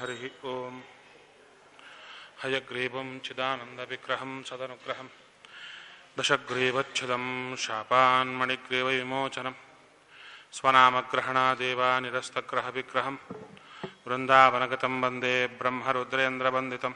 हरिः ओम् हयग्रीवं चिदानन्दविग्रहं सदनुग्रहं दशग्रीवच्छिदं शापान्मणिग्रीवविमोचनं स्वनामग्रहणादेव निरस्तग्रहविग्रहं वृन्दावनगतं वन्दे ब्रह्मरुद्रेन्द्रवन्दितं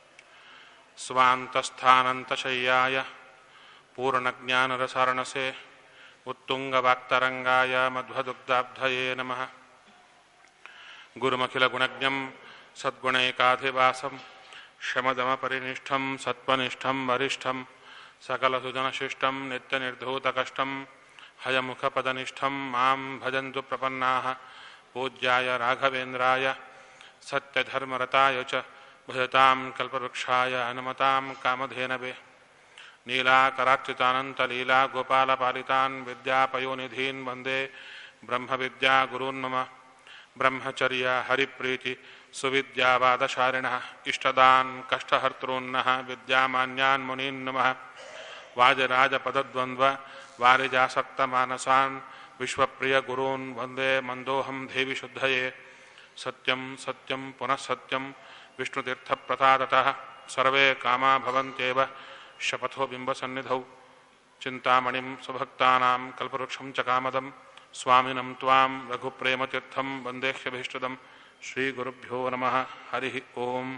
स्वान्तस्थानन्तशय्याय पूर्णज्ञानरसारणसे उत्तुङ्गवाक्तरङ्गाय मध्वदुग्धाब्धये नमः गुरुमखिलगुणज्ञं सद्गुणैकाधिवासं शमदमपरिनिष्ठं सत्त्वनिष्ठं वरिष्ठं सकलसुजनशिष्टं नित्यनिर्धूतकष्टं हयमुखपदनिष्ठं मां भजन्तु प्रपन्नाः पूज्याय राघवेन्द्राय सत्यधर्मरताय च भजतां कल्पवृक्षाय हनुमतां कामधेनवे नीलाकराच्युतानन्तलीला गोपालपालितान् विद्यापयोनिधीन् वन्दे ब्रह्मविद्यागुरून् मम ब्रह्मचर्य हरिप्रीति सुविद्यावादशारिणः इष्टदान् कष्टहर्तॄन्नः विद्यामान्यान् मुनीन् नमः वाजराजपदद्वन्द्व वारिजासक्तमानसान् विश्वप्रियगुरून् वन्दे मन्दोऽहं देवि शुद्धये सत्यं सत्यं पुनः सत्यं विष्णुतीर्थप्रसादतः सर्वे कामा भवन्त्येव शपथो बिम्बसन्निधौ चिन्तामणिं सुभक्तानां कल्पवृक्षं च कामदं स्वामिनं त्वां रघुप्रेमतीर्थं वन्देह्यभीष्टदं श्रीगुरुभ्यो नमः हरिः ओम्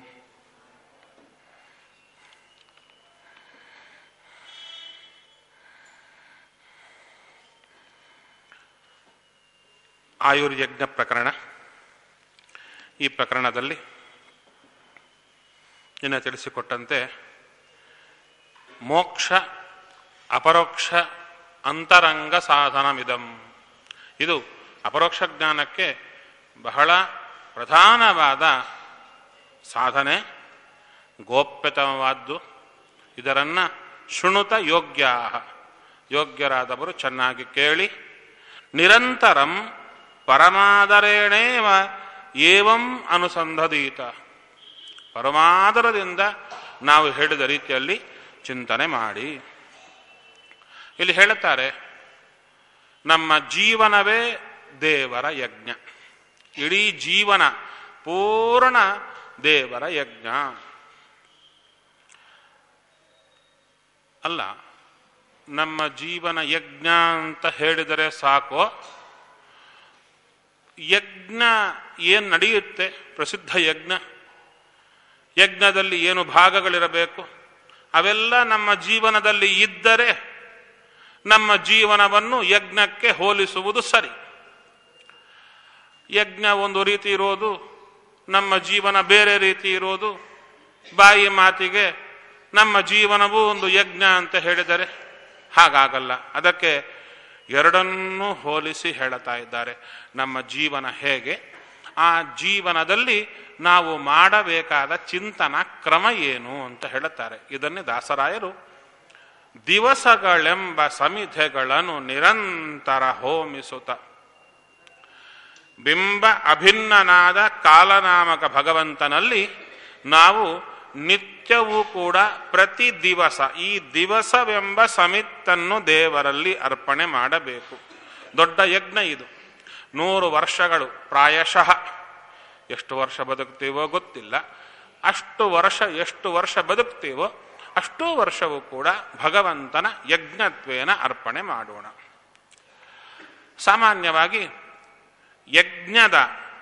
ಆಯುರ್ಯಜ್ಞ ಪ್ರಕರಣ ಈ ಪ್ರಕರಣದಲ್ಲಿ ನಿನ್ನೆ ತಿಳಿಸಿಕೊಟ್ಟಂತೆ ಮೋಕ್ಷ ಅಪರೋಕ್ಷ ಅಂತರಂಗ ಸಾಧನಮಿದಂ ಇದು ಅಪರೋಕ್ಷ ಜ್ಞಾನಕ್ಕೆ ಬಹಳ ಪ್ರಧಾನವಾದ ಸಾಧನೆ ಗೋಪ್ಯತಮವಾದ್ದು ಇದರನ್ನು ಶೃಣುತ ಯೋಗ್ಯ ಯೋಗ್ಯರಾದವರು ಚೆನ್ನಾಗಿ ಕೇಳಿ ನಿರಂತರಂ ಪರಮಾದರೇಣೇವ ಏವಂ ಅನುಸಂಧದೀತ ಪರಮಾದರದಿಂದ ನಾವು ಹೇಳಿದ ರೀತಿಯಲ್ಲಿ ಚಿಂತನೆ ಮಾಡಿ ಇಲ್ಲಿ ಹೇಳುತ್ತಾರೆ ನಮ್ಮ ಜೀವನವೇ ದೇವರ ಯಜ್ಞ ಇಡೀ ಜೀವನ ಪೂರ್ಣ ದೇವರ ಯಜ್ಞ ಅಲ್ಲ ನಮ್ಮ ಜೀವನ ಯಜ್ಞ ಅಂತ ಹೇಳಿದರೆ ಸಾಕು ಯಜ್ಞ ಏನು ನಡೆಯುತ್ತೆ ಪ್ರಸಿದ್ಧ ಯಜ್ಞ ಯಜ್ಞದಲ್ಲಿ ಏನು ಭಾಗಗಳಿರಬೇಕು ಅವೆಲ್ಲ ನಮ್ಮ ಜೀವನದಲ್ಲಿ ಇದ್ದರೆ ನಮ್ಮ ಜೀವನವನ್ನು ಯಜ್ಞಕ್ಕೆ ಹೋಲಿಸುವುದು ಸರಿ ಯಜ್ಞ ಒಂದು ರೀತಿ ಇರೋದು ನಮ್ಮ ಜೀವನ ಬೇರೆ ರೀತಿ ಇರೋದು ಬಾಯಿ ಮಾತಿಗೆ ನಮ್ಮ ಜೀವನವೂ ಒಂದು ಯಜ್ಞ ಅಂತ ಹೇಳಿದರೆ ಹಾಗಾಗಲ್ಲ ಅದಕ್ಕೆ ಎರಡನ್ನೂ ಹೋಲಿಸಿ ಹೇಳುತ್ತಾ ಇದ್ದಾರೆ ನಮ್ಮ ಜೀವನ ಹೇಗೆ ಆ ಜೀವನದಲ್ಲಿ ನಾವು ಮಾಡಬೇಕಾದ ಚಿಂತನ ಕ್ರಮ ಏನು ಅಂತ ಹೇಳುತ್ತಾರೆ ಇದನ್ನೇ ದಾಸರಾಯರು ದಿವಸಗಳೆಂಬ ಸಮಿಧೆಗಳನ್ನು ನಿರಂತರ ಹೋಮಿಸುತ್ತ ಬಿಂಬ ಅಭಿನ್ನನಾದ ಕಾಲನಾಮಕ ಭಗವಂತನಲ್ಲಿ ನಾವು ನಿತ್ಯವೂ ಕೂಡ ಪ್ರತಿ ದಿವಸ ಈ ದಿವಸವೆಂಬ ಸಮಿತ್ತನ್ನು ದೇವರಲ್ಲಿ ಅರ್ಪಣೆ ಮಾಡಬೇಕು ದೊಡ್ಡ ಯಜ್ಞ ಇದು ನೂರು ವರ್ಷಗಳು ಪ್ರಾಯಶಃ ಎಷ್ಟು ವರ್ಷ ಬದುಕ್ತೀವೋ ಗೊತ್ತಿಲ್ಲ ಅಷ್ಟು ವರ್ಷ ಎಷ್ಟು ವರ್ಷ ಬದುಕ್ತೀವೋ ಅಷ್ಟೂ ವರ್ಷವೂ ಕೂಡ ಭಗವಂತನ ಯಜ್ಞತ್ವೇನ ಅರ್ಪಣೆ ಮಾಡೋಣ ಸಾಮಾನ್ಯವಾಗಿ ಯಜ್ಞದ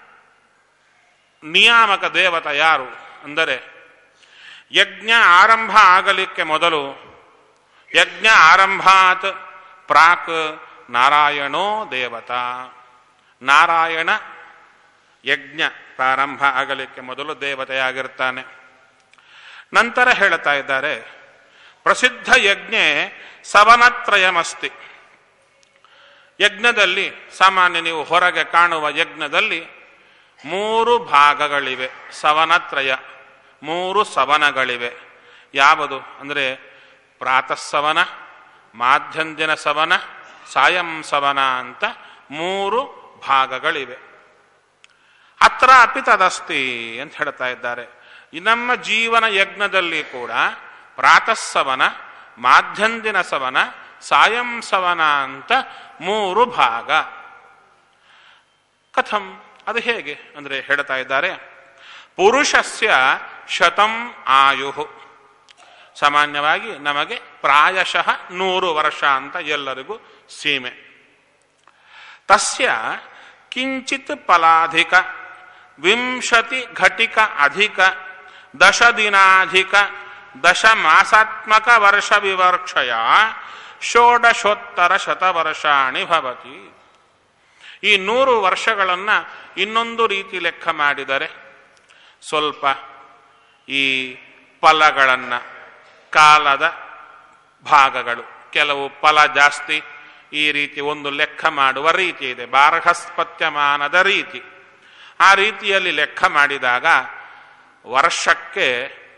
ನಿಯಾಮಕ ದೇವತ ಯಾರು ಅಂದರೆ ಯಜ್ಞ ಆರಂಭ ಆಗಲಿಕ್ಕೆ ಮೊದಲು ಯಜ್ಞ ಆರಂಭಾತ್ ಪ್ರಾಕ್ ನಾರಾಯಣೋ ದೇವತಾ ನಾರಾಯಣ ಯಜ್ಞ ಪ್ರಾರಂಭ ಆಗಲಿಕ್ಕೆ ಮೊದಲು ದೇವತೆಯಾಗಿರ್ತಾನೆ ನಂತರ ಹೇಳ್ತಾ ಇದ್ದಾರೆ ಪ್ರಸಿದ್ಧ ಯಜ್ಞೆ ಸವನತ್ರಯಮಸ್ತಿ ಯಜ್ಞದಲ್ಲಿ ಸಾಮಾನ್ಯ ನೀವು ಹೊರಗೆ ಕಾಣುವ ಯಜ್ಞದಲ್ಲಿ ಮೂರು ಭಾಗಗಳಿವೆ ಸವನತ್ರಯ ಮೂರು ಸವನಗಳಿವೆ ಯಾವುದು ಅಂದರೆ ಪ್ರಾತಃಸವನ ಮಾಧ್ಯಂದಿನ ಸವನ ಸಾಯಂ ಸವನ ಅಂತ ಮೂರು ಭಾಗಗಳಿವೆ ಅತ್ರ ಅಪಿ ತದಸ್ತಿ ಅಂತ ಹೇಳ್ತಾ ಇದ್ದಾರೆ ಈ ನಮ್ಮ ಜೀವನ ಯಜ್ಞದಲ್ಲಿ ಕೂಡ ಪ್ರಾತಃಸವನ ಮಾಧ್ಯಂದಿನ ಸವನ ಸಾಯಂ ಸವನ ಅಂತ ಮೂರು ಭಾಗ ಕಥಂ ಅದು ಹೇಗೆ ಅಂದರೆ ಹೇಳ್ತಾ ಇದ್ದಾರೆ ಪುರುಷಸ್ಯ ಶತಂ ಆಯು ಸಾಮಾನ್ಯವಾಗಿ ನಮಗೆ ಪ್ರಾಯಶಃ ನೂರು ವರ್ಷ ಅಂತ ಎಲ್ಲರಿಗೂ ಸೀಮೆ ತಸ್ಯ ಕಿಂಚಿತ್ ಫಲಾಧಿಕ ವಿಂಶತಿ ಘಟಿಕ ಅಧಿಕ ದಶ ದಿನಾಧಿಕ ದಶ ಮಾಸಾತ್ಮಕ ವರ್ಷ ವಿವಕ್ಷಯ ಷೋಡಶೋತ್ತರ ಶತವರ್ಷಾಣಿ ಭವತಿ ಈ ನೂರು ವರ್ಷಗಳನ್ನ ಇನ್ನೊಂದು ರೀತಿ ಲೆಕ್ಕ ಮಾಡಿದರೆ ಸ್ವಲ್ಪ ಈ ಫಲಗಳನ್ನ ಕಾಲದ ಭಾಗಗಳು ಕೆಲವು ಫಲ ಜಾಸ್ತಿ ಈ ರೀತಿ ಒಂದು ಲೆಕ್ಕ ಮಾಡುವ ರೀತಿ ಇದೆ ಬಾರ್ಹಸ್ಪತ್ಯಮಾನದ ರೀತಿ ಆ ರೀತಿಯಲ್ಲಿ ಲೆಕ್ಕ ಮಾಡಿದಾಗ ವರ್ಷಕ್ಕೆ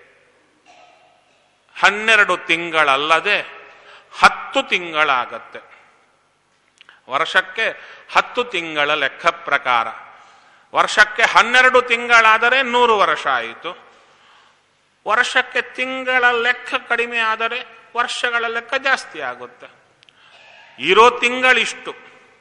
ಹನ್ನೆರಡು ತಿಂಗಳಲ್ಲದೆ ಹತ್ತು ತಿಂಗಳಾಗತ್ತೆ ವರ್ಷಕ್ಕೆ ಹತ್ತು ತಿಂಗಳ ಲೆಕ್ಕ ಪ್ರಕಾರ ವರ್ಷಕ್ಕೆ ಹನ್ನೆರಡು ತಿಂಗಳಾದರೆ ನೂರು ವರ್ಷ ಆಯಿತು ವರ್ಷಕ್ಕೆ ತಿಂಗಳ ಲೆಕ್ಕ ಕಡಿಮೆ ಆದರೆ ವರ್ಷಗಳ ಲೆಕ್ಕ ಜಾಸ್ತಿ ಆಗುತ್ತೆ ಇರೋ ತಿಂಗಳಿಷ್ಟು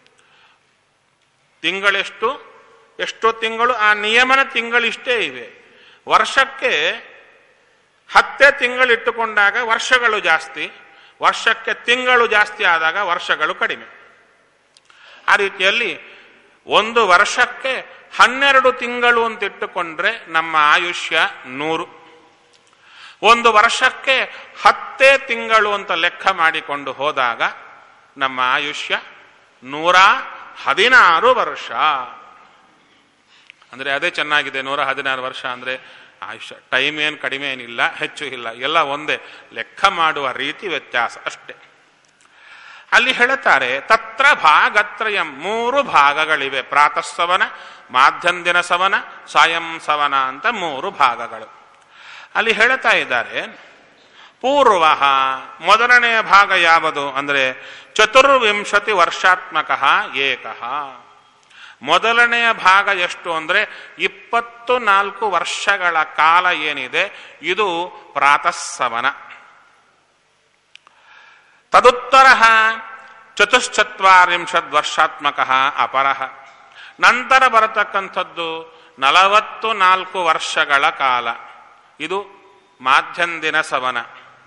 ತಿಂಗಳೆಷ್ಟು ಎಷ್ಟೋ ತಿಂಗಳು ಆ ನಿಯಮನ ತಿಂಗಳಿಷ್ಟೇ ಇವೆ ವರ್ಷಕ್ಕೆ ಹತ್ತೇ ತಿಂಗಳಿಟ್ಟುಕೊಂಡಾಗ ವರ್ಷಗಳು ಜಾಸ್ತಿ ವರ್ಷಕ್ಕೆ ತಿಂಗಳು ಜಾಸ್ತಿ ಆದಾಗ ವರ್ಷಗಳು ಕಡಿಮೆ ಆ ರೀತಿಯಲ್ಲಿ ಒಂದು ವರ್ಷಕ್ಕೆ ಹನ್ನೆರಡು ತಿಂಗಳು ಅಂತ ಇಟ್ಟುಕೊಂಡ್ರೆ ನಮ್ಮ ಆಯುಷ್ಯ ನೂರು ಒಂದು ವರ್ಷಕ್ಕೆ ಹತ್ತೇ ತಿಂಗಳು ಅಂತ ಲೆಕ್ಕ ಮಾಡಿಕೊಂಡು ಹೋದಾಗ ನಮ್ಮ ಆಯುಷ್ಯ ನೂರ ಹದಿನಾರು ವರ್ಷ ಅಂದ್ರೆ ಅದೇ ಚೆನ್ನಾಗಿದೆ ನೂರ ಹದಿನಾರು ವರ್ಷ ಅಂದ್ರೆ ಆಯುಷ್ಯ ಟೈಮ್ ಏನು ಕಡಿಮೆ ಏನಿಲ್ಲ ಹೆಚ್ಚು ಇಲ್ಲ ಎಲ್ಲ ಒಂದೇ ಲೆಕ್ಕ ಮಾಡುವ ರೀತಿ ವ್ಯತ್ಯಾಸ ಅಷ್ಟೇ ಅಲ್ಲಿ ಹೇಳುತ್ತಾರೆ ತತ್ರ ಭಾಗತ್ರಯ ಮೂರು ಭಾಗಗಳಿವೆ ಪ್ರಾತಃಸವನ ಮಾಧ್ಯಂದಿನ ಸವನ ಸಾಯಂ ಸವನ ಅಂತ ಮೂರು ಭಾಗಗಳು ಅಲ್ಲಿ ಹೇಳ್ತಾ ಇದ್ದಾರೆ ಪೂರ್ವ ಮೊದಲನೆಯ ಭಾಗ ಯಾವುದು ಅಂದರೆ ಚತುರ್ವಿಂಶತಿ ವರ್ಷಾತ್ಮಕ ಏಕಃ ಮೊದಲನೆಯ ಭಾಗ ಎಷ್ಟು ಅಂದರೆ ಇಪ್ಪತ್ತು ನಾಲ್ಕು ವರ್ಷಗಳ ಕಾಲ ಏನಿದೆ ಇದು ಪ್ರಾತಃಸವನ ತದುತ್ತರ ಚತುಶ್ಚತ್ವರಿಂಶದ್ ವರ್ಷಾತ್ಮಕ ಅಪರಹ ನಂತರ ಬರತಕ್ಕಂಥದ್ದು ನಲವತ್ತು ನಾಲ್ಕು ವರ್ಷಗಳ ಕಾಲ ಇದು ಮಾಧ್ಯಂದಿನ ಸವನ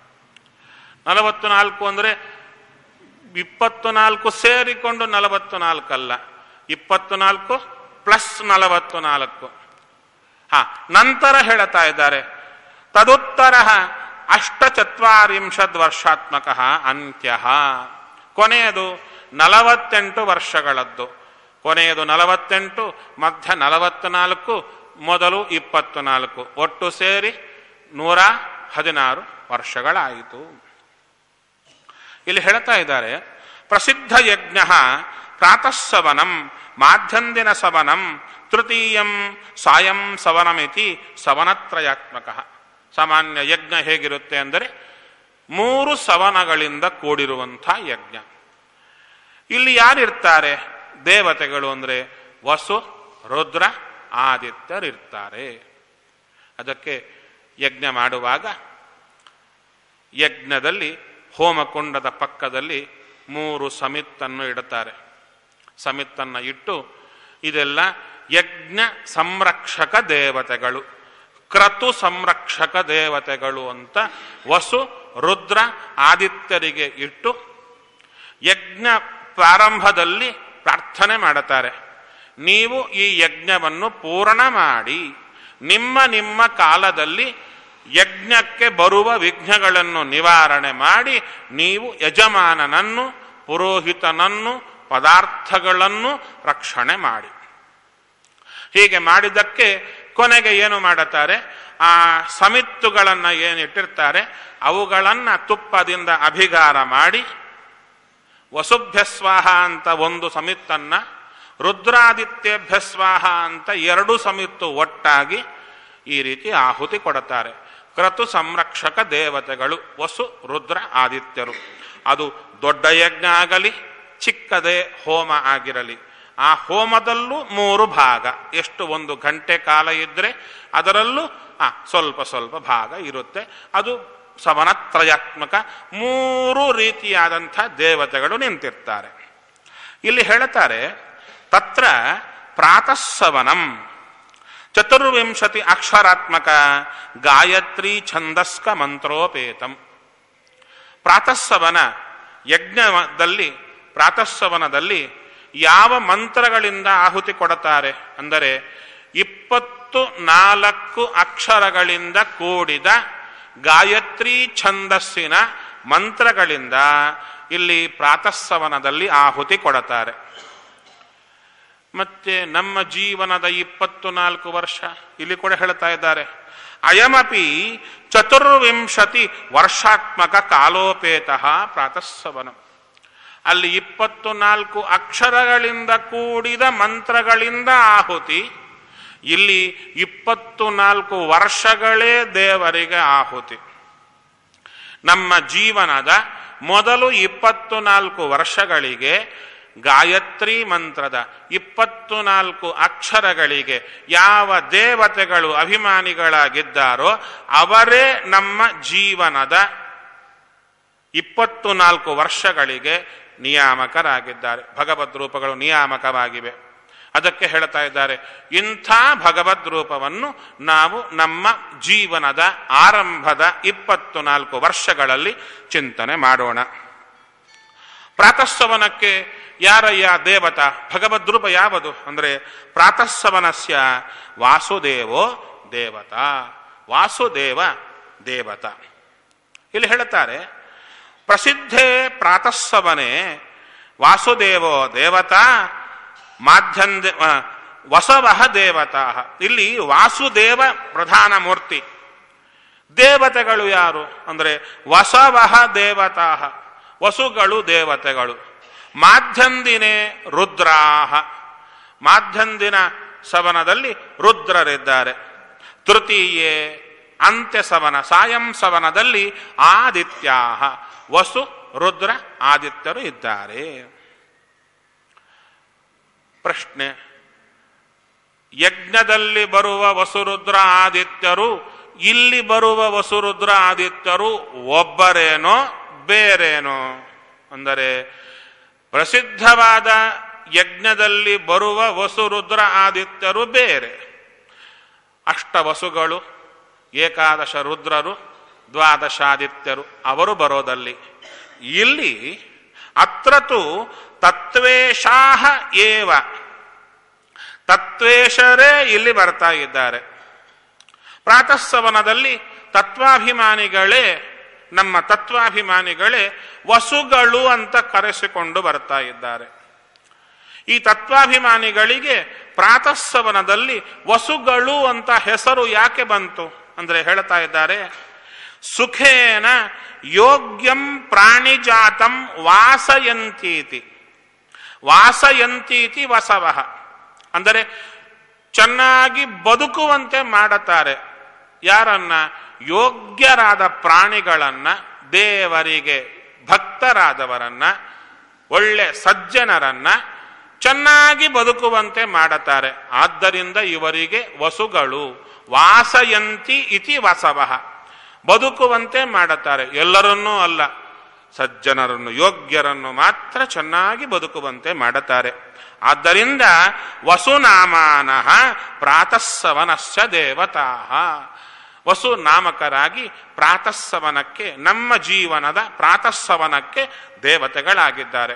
ನಲವತ್ತು ನಾಲ್ಕು ಅಂದರೆ ಇಪ್ಪತ್ತು ನಾಲ್ಕು ಸೇರಿಕೊಂಡು ನಲವತ್ತು ನಾಲ್ಕಲ್ಲ ಇಪ್ಪತ್ತು ನಾಲ್ಕು ಪ್ಲಸ್ ನಲವತ್ತು ನಾಲ್ಕು ಹಾ ನಂತರ ಹೇಳ್ತಾ ಇದ್ದಾರೆ ತದುತ್ತರ ಅಷ್ಟಚತ್ವರಿಂಶದ್ ವರ್ಷಾತ್ಮಕ ಅಂತ್ಯ ಕೊನೆಯದು ನಲವತ್ತೆಂಟು ವರ್ಷಗಳದ್ದು ಕೊನೆಯದು ನಲವತ್ತೆಂಟು ಮಧ್ಯ ನಲವತ್ನಾಲ್ಕು ಮೊದಲು ಇಪ್ಪತ್ತು ನಾಲ್ಕು ಒಟ್ಟು ಸೇರಿ ನೂರ ಹದಿನಾರು ವರ್ಷಗಳಾಯಿತು ಇಲ್ಲಿ ಹೇಳ್ತಾ ಇದ್ದಾರೆ ಪ್ರಸಿದ್ಧ ಯಜ್ಞ ಪ್ರಾತಃಸವನಂ ಮಾಧ್ಯಂದಿನ ಸವನಂ ತೃತೀಯಂ ಸಾಯಂ ಸವನಮಿತಿ ಸವನತ್ರಯಾತ್ಮಕ ಸಾಮಾನ್ಯ ಯಜ್ಞ ಹೇಗಿರುತ್ತೆ ಅಂದರೆ ಮೂರು ಸವನಗಳಿಂದ ಕೂಡಿರುವಂಥ ಯಜ್ಞ ಇಲ್ಲಿ ಯಾರಿರ್ತಾರೆ ದೇವತೆಗಳು ಅಂದರೆ ವಸು ರುದ್ರ ಆದಿತ್ಯರಿರ್ತಾರೆ ಅದಕ್ಕೆ ಯಜ್ಞ ಮಾಡುವಾಗ ಯಜ್ಞದಲ್ಲಿ ಹೋಮಕುಂಡದ ಪಕ್ಕದಲ್ಲಿ ಮೂರು ಸಮಿತ್ತನ್ನು ಇಡುತ್ತಾರೆ ಸಮಿತ್ತನ್ನು ಇಟ್ಟು ಇದೆಲ್ಲ ಯಜ್ಞ ಸಂರಕ್ಷಕ ದೇವತೆಗಳು ಕ್ರತು ಸಂರಕ್ಷಕ ದೇವತೆಗಳು ಅಂತ ವಸು ರುದ್ರ ಆದಿತ್ಯರಿಗೆ ಇಟ್ಟು ಯಜ್ಞ ಪ್ರಾರಂಭದಲ್ಲಿ ಪ್ರಾರ್ಥನೆ ಮಾಡುತ್ತಾರೆ ನೀವು ಈ ಯಜ್ಞವನ್ನು ಪೂರ್ಣ ಮಾಡಿ ನಿಮ್ಮ ನಿಮ್ಮ ಕಾಲದಲ್ಲಿ ಯಜ್ಞಕ್ಕೆ ಬರುವ ವಿಘ್ನಗಳನ್ನು ನಿವಾರಣೆ ಮಾಡಿ ನೀವು ಯಜಮಾನನನ್ನು ಪುರೋಹಿತನನ್ನು ಪದಾರ್ಥಗಳನ್ನು ರಕ್ಷಣೆ ಮಾಡಿ ಹೀಗೆ ಮಾಡಿದ್ದಕ್ಕೆ ಕೊನೆಗೆ ಏನು ಮಾಡುತ್ತಾರೆ ಆ ಸಮಿತ್ತುಗಳನ್ನು ಏನಿಟ್ಟಿರ್ತಾರೆ ಅವುಗಳನ್ನ ತುಪ್ಪದಿಂದ ಅಭಿಗಾರ ಮಾಡಿ ವಸುಭ್ಯ ಸ್ವಾಹ ಅಂತ ಒಂದು ಸಮಿತ್ತನ್ನ ರುದ್ರಾದಿತ್ಯಭ್ಯ ಸ್ವಾಹ ಅಂತ ಎರಡು ಸಮಿತ್ತು ಒಟ್ಟಾಗಿ ಈ ರೀತಿ ಆಹುತಿ ಕೊಡುತ್ತಾರೆ ಕ್ರತು ಸಂರಕ್ಷಕ ದೇವತೆಗಳು ವಸು ರುದ್ರ ಆದಿತ್ಯರು ಅದು ದೊಡ್ಡ ಯಜ್ಞ ಆಗಲಿ ಚಿಕ್ಕದೇ ಹೋಮ ಆಗಿರಲಿ ಆ ಹೋಮದಲ್ಲೂ ಮೂರು ಭಾಗ ಎಷ್ಟು ಒಂದು ಗಂಟೆ ಕಾಲ ಇದ್ರೆ ಅದರಲ್ಲೂ ಆ ಸ್ವಲ್ಪ ಸ್ವಲ್ಪ ಭಾಗ ಇರುತ್ತೆ ಅದು ಸವನತ್ರಯಾತ್ಮಕ ಮೂರು ರೀತಿಯಾದಂಥ ದೇವತೆಗಳು ನಿಂತಿರ್ತಾರೆ ಇಲ್ಲಿ ಹೇಳ್ತಾರೆ ತತ್ರ ಪ್ರಾತಃಸವನಂ ಚತುರ್ವಿಂಶತಿ ಅಕ್ಷರಾತ್ಮಕ ಗಾಯತ್ರಿ ಛಂದಸ್ಕ ಮಂತ್ರೋಪೇತಂ ಪ್ರಾತಸ್ಸವನ ಯಜ್ಞದಲ್ಲಿ ಪ್ರಾತಸ್ಸವನದಲ್ಲಿ ಯಾವ ಮಂತ್ರಗಳಿಂದ ಆಹುತಿ ಕೊಡುತ್ತಾರೆ ಅಂದರೆ ಇಪ್ಪತ್ತು ನಾಲ್ಕು ಅಕ್ಷರಗಳಿಂದ ಕೂಡಿದ ಗಾಯತ್ರಿ ಛಂದಸ್ಸಿನ ಮಂತ್ರಗಳಿಂದ ಇಲ್ಲಿ ಪ್ರಾತಸ್ಸವನದಲ್ಲಿ ಆಹುತಿ ಕೊಡುತ್ತಾರೆ ಮತ್ತೆ ನಮ್ಮ ಜೀವನದ ಇಪ್ಪತ್ತು ನಾಲ್ಕು ವರ್ಷ ಇಲ್ಲಿ ಕೂಡ ಹೇಳ್ತಾ ಇದ್ದಾರೆ ಅಯಮಪಿ ಚತುರ್ವಿಂಶತಿ ವರ್ಷಾತ್ಮಕ ಕಾಲೋಪೇತ ಪ್ರಾತಸ್ಸವನ ಅಲ್ಲಿ ಇಪ್ಪತ್ತು ನಾಲ್ಕು ಅಕ್ಷರಗಳಿಂದ ಕೂಡಿದ ಮಂತ್ರಗಳಿಂದ ಆಹುತಿ ಇಲ್ಲಿ ಇಪ್ಪತ್ತು ನಾಲ್ಕು ವರ್ಷಗಳೇ ದೇವರಿಗೆ ಆಹುತಿ ನಮ್ಮ ಜೀವನದ ಮೊದಲು ಇಪ್ಪತ್ತು ನಾಲ್ಕು ವರ್ಷಗಳಿಗೆ ಗಾಯತ್ರಿ ಮಂತ್ರದ ಇಪ್ಪತ್ತು ನಾಲ್ಕು ಅಕ್ಷರಗಳಿಗೆ ಯಾವ ದೇವತೆಗಳು ಅಭಿಮಾನಿಗಳಾಗಿದ್ದಾರೋ ಅವರೇ ನಮ್ಮ ಜೀವನದ ಇಪ್ಪತ್ತು ನಾಲ್ಕು ವರ್ಷಗಳಿಗೆ ನಿಯಾಮಕರಾಗಿದ್ದಾರೆ ಭಗವದ್ ರೂಪಗಳು ನಿಯಾಮಕವಾಗಿವೆ ಅದಕ್ಕೆ ಹೇಳ್ತಾ ಇದ್ದಾರೆ ಇಂಥ ಭಗವದ್ ರೂಪವನ್ನು ನಾವು ನಮ್ಮ ಜೀವನದ ಆರಂಭದ ಇಪ್ಪತ್ತು ನಾಲ್ಕು ವರ್ಷಗಳಲ್ಲಿ ಚಿಂತನೆ ಮಾಡೋಣ ಪ್ರಾತಸ್ಸವನಕ್ಕೆ ಯಾರಯ್ಯ ದೇವತ ಭಗವದ್ರೂಪ ಯಾವುದು ಅಂದರೆ ಪ್ರಾತಸ್ಸವನಸ್ಯ ವಾಸುದೇವೋ ದೇವತಾ ವಾಸುದೇವ ದೇವತ ಇಲ್ಲಿ ಹೇಳುತ್ತಾರೆ ಪ್ರಸಿದ್ಧೇ ಪ್ರಾತಸ್ಸವನೆ ವಾಸುದೇವೋ ದೇವತಾ ಮಾಧ್ಯಂದ ವಸವಃ ದೇವತಾ ಇಲ್ಲಿ ವಾಸುದೇವ ಪ್ರಧಾನ ಮೂರ್ತಿ ದೇವತೆಗಳು ಯಾರು ಅಂದರೆ ವಸವಃ ದೇವತಾ ವಸುಗಳು ದೇವತೆಗಳು ಮಾಧ್ಯಂದಿನೇ ರುದ್ರಾಹ ಮಾಧ್ಯಂದಿನ ಸವನದಲ್ಲಿ ರುದ್ರರಿದ್ದಾರೆ ತೃತೀಯೇ ಅಂತ್ಯ ಸವನ ಸಾಯಂ ಸವನದಲ್ಲಿ ಆದಿತ್ಯಾಹ ವಸು ರುದ್ರ ಆದಿತ್ಯರು ಇದ್ದಾರೆ ಪ್ರಶ್ನೆ ಯಜ್ಞದಲ್ಲಿ ಬರುವ ವಸುರುದ್ರ ಆದಿತ್ಯರು ಇಲ್ಲಿ ಬರುವ ವಸುರುದ್ರ ಆದಿತ್ಯರು ಒಬ್ಬರೇನೋ ಬೇರೇನೋ ಅಂದರೆ ಪ್ರಸಿದ್ಧವಾದ ಯಜ್ಞದಲ್ಲಿ ಬರುವ ವಸುರುದ್ರ ಆದಿತ್ಯರು ಬೇರೆ ಅಷ್ಟವಸುಗಳು ಏಕಾದಶ ರುದ್ರರು ದ್ವಾದಶಾದಿತ್ಯರು ಅವರು ಬರೋದಲ್ಲಿ ಇಲ್ಲಿ ಅತ್ರತು ತತ್ವೇಶಾಹ ಏವ ತತ್ವೇಶರೇ ಇಲ್ಲಿ ಬರ್ತಾ ಇದ್ದಾರೆ ಪ್ರಾತಃಸವನದಲ್ಲಿ ತತ್ವಾಭಿಮಾನಿಗಳೇ ನಮ್ಮ ತತ್ವಾಭಿಮಾನಿಗಳೇ ವಸುಗಳು ಅಂತ ಕರೆಸಿಕೊಂಡು ಬರ್ತಾ ಇದ್ದಾರೆ ಈ ತತ್ವಾಭಿಮಾನಿಗಳಿಗೆ ಪ್ರಾತಃಸವನದಲ್ಲಿ ವಸುಗಳು ಅಂತ ಹೆಸರು ಯಾಕೆ ಬಂತು ಅಂದ್ರೆ ಹೇಳ್ತಾ ಇದ್ದಾರೆ ಸುಖೇನ ಯೋಗ್ಯಂ ಪ್ರಾಣಿಜಾತಂ ವಾಸಯಂತೀತಿ ವಾಸಯಂತೀತಿ ವಸವಃ ಅಂದರೆ ಚೆನ್ನಾಗಿ ಬದುಕುವಂತೆ ಮಾಡುತ್ತಾರೆ ಯಾರನ್ನ ಯೋಗ್ಯರಾದ ಪ್ರಾಣಿಗಳನ್ನ ದೇವರಿಗೆ ಭಕ್ತರಾದವರನ್ನ ಒಳ್ಳೆ ಸಜ್ಜನರನ್ನ ಚೆನ್ನಾಗಿ ಬದುಕುವಂತೆ ಮಾಡುತ್ತಾರೆ ಆದ್ದರಿಂದ ಇವರಿಗೆ ವಸುಗಳು ವಾಸಯಂತಿ ಇತಿ ವಸವಃ ಬದುಕುವಂತೆ ಮಾಡುತ್ತಾರೆ ಎಲ್ಲರನ್ನೂ ಅಲ್ಲ ಸಜ್ಜನರನ್ನು ಯೋಗ್ಯರನ್ನು ಮಾತ್ರ ಚೆನ್ನಾಗಿ ಬದುಕುವಂತೆ ಮಾಡುತ್ತಾರೆ ಆದ್ದರಿಂದ ವಸುನಾಮಾನಃ ಪ್ರಾತಃಸವನಶ್ಚ ದೇವತಾ ವಸು ನಾಮಕರಾಗಿ ಪ್ರಾತಃಸವನಕ್ಕೆ ನಮ್ಮ ಜೀವನದ ಪ್ರಾತಃಸವನಕ್ಕೆ ದೇವತೆಗಳಾಗಿದ್ದಾರೆ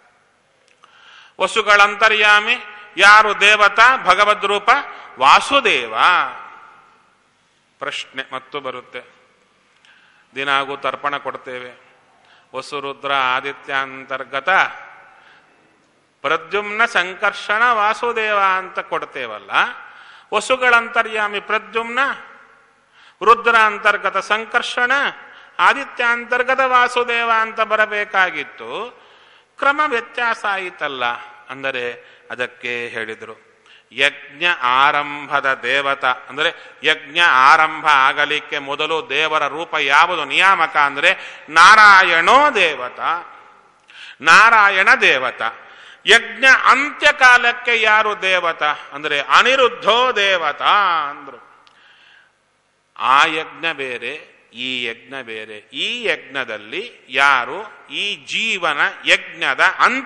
ವಸುಗಳಂತರ್ಯಾಮಿ ಯಾರು ದೇವತಾ ಭಗವದ್ ರೂಪ ವಾಸುದೇವ ಪ್ರಶ್ನೆ ಮತ್ತು ಬರುತ್ತೆ ದಿನಾಗೂ ತರ್ಪಣ ಕೊಡ್ತೇವೆ ವಸುರುದ್ರ ಆದಿತ್ಯ ಅಂತರ್ಗತ ಪ್ರದ್ಯುಮ್ನ ಸಂಕರ್ಷಣ ವಾಸುದೇವ ಅಂತ ಕೊಡ್ತೇವಲ್ಲ ವಸುಗಳಂತರ್ಯಾಮಿ ಪ್ರದ್ಯುಮ್ನ ರುದ್ರ ಅಂತರ್ಗತ ಸಂಕರ್ಷಣ ಆದಿತ್ಯ ಅಂತರ್ಗತ ವಾಸುದೇವ ಅಂತ ಬರಬೇಕಾಗಿತ್ತು ಕ್ರಮ ವ್ಯತ್ಯಾಸ ಆಯಿತಲ್ಲ ಅಂದರೆ ಅದಕ್ಕೆ ಹೇಳಿದರು ಯಜ್ಞ ಆರಂಭದ ದೇವತ ಅಂದರೆ ಯಜ್ಞ ಆರಂಭ ಆಗಲಿಕ್ಕೆ ಮೊದಲು ದೇವರ ರೂಪ ಯಾವುದು ನಿಯಾಮಕ ಅಂದರೆ ನಾರಾಯಣೋ ದೇವತ ನಾರಾಯಣ ದೇವತ ಯಜ್ಞ ಅಂತ್ಯಕಾಲಕ್ಕೆ ಯಾರು ದೇವತ ಅಂದರೆ ಅನಿರುದ್ಧೋ ದೇವತ ಅಂದ್ರು ಆ ಯಜ್ಞ ಬೇರೆ ಈ ಯಜ್ಞ ಬೇರೆ ಈ ಯಜ್ಞದಲ್ಲಿ ಯಾರು ಈ ಜೀವನ ಯಜ್ಞದ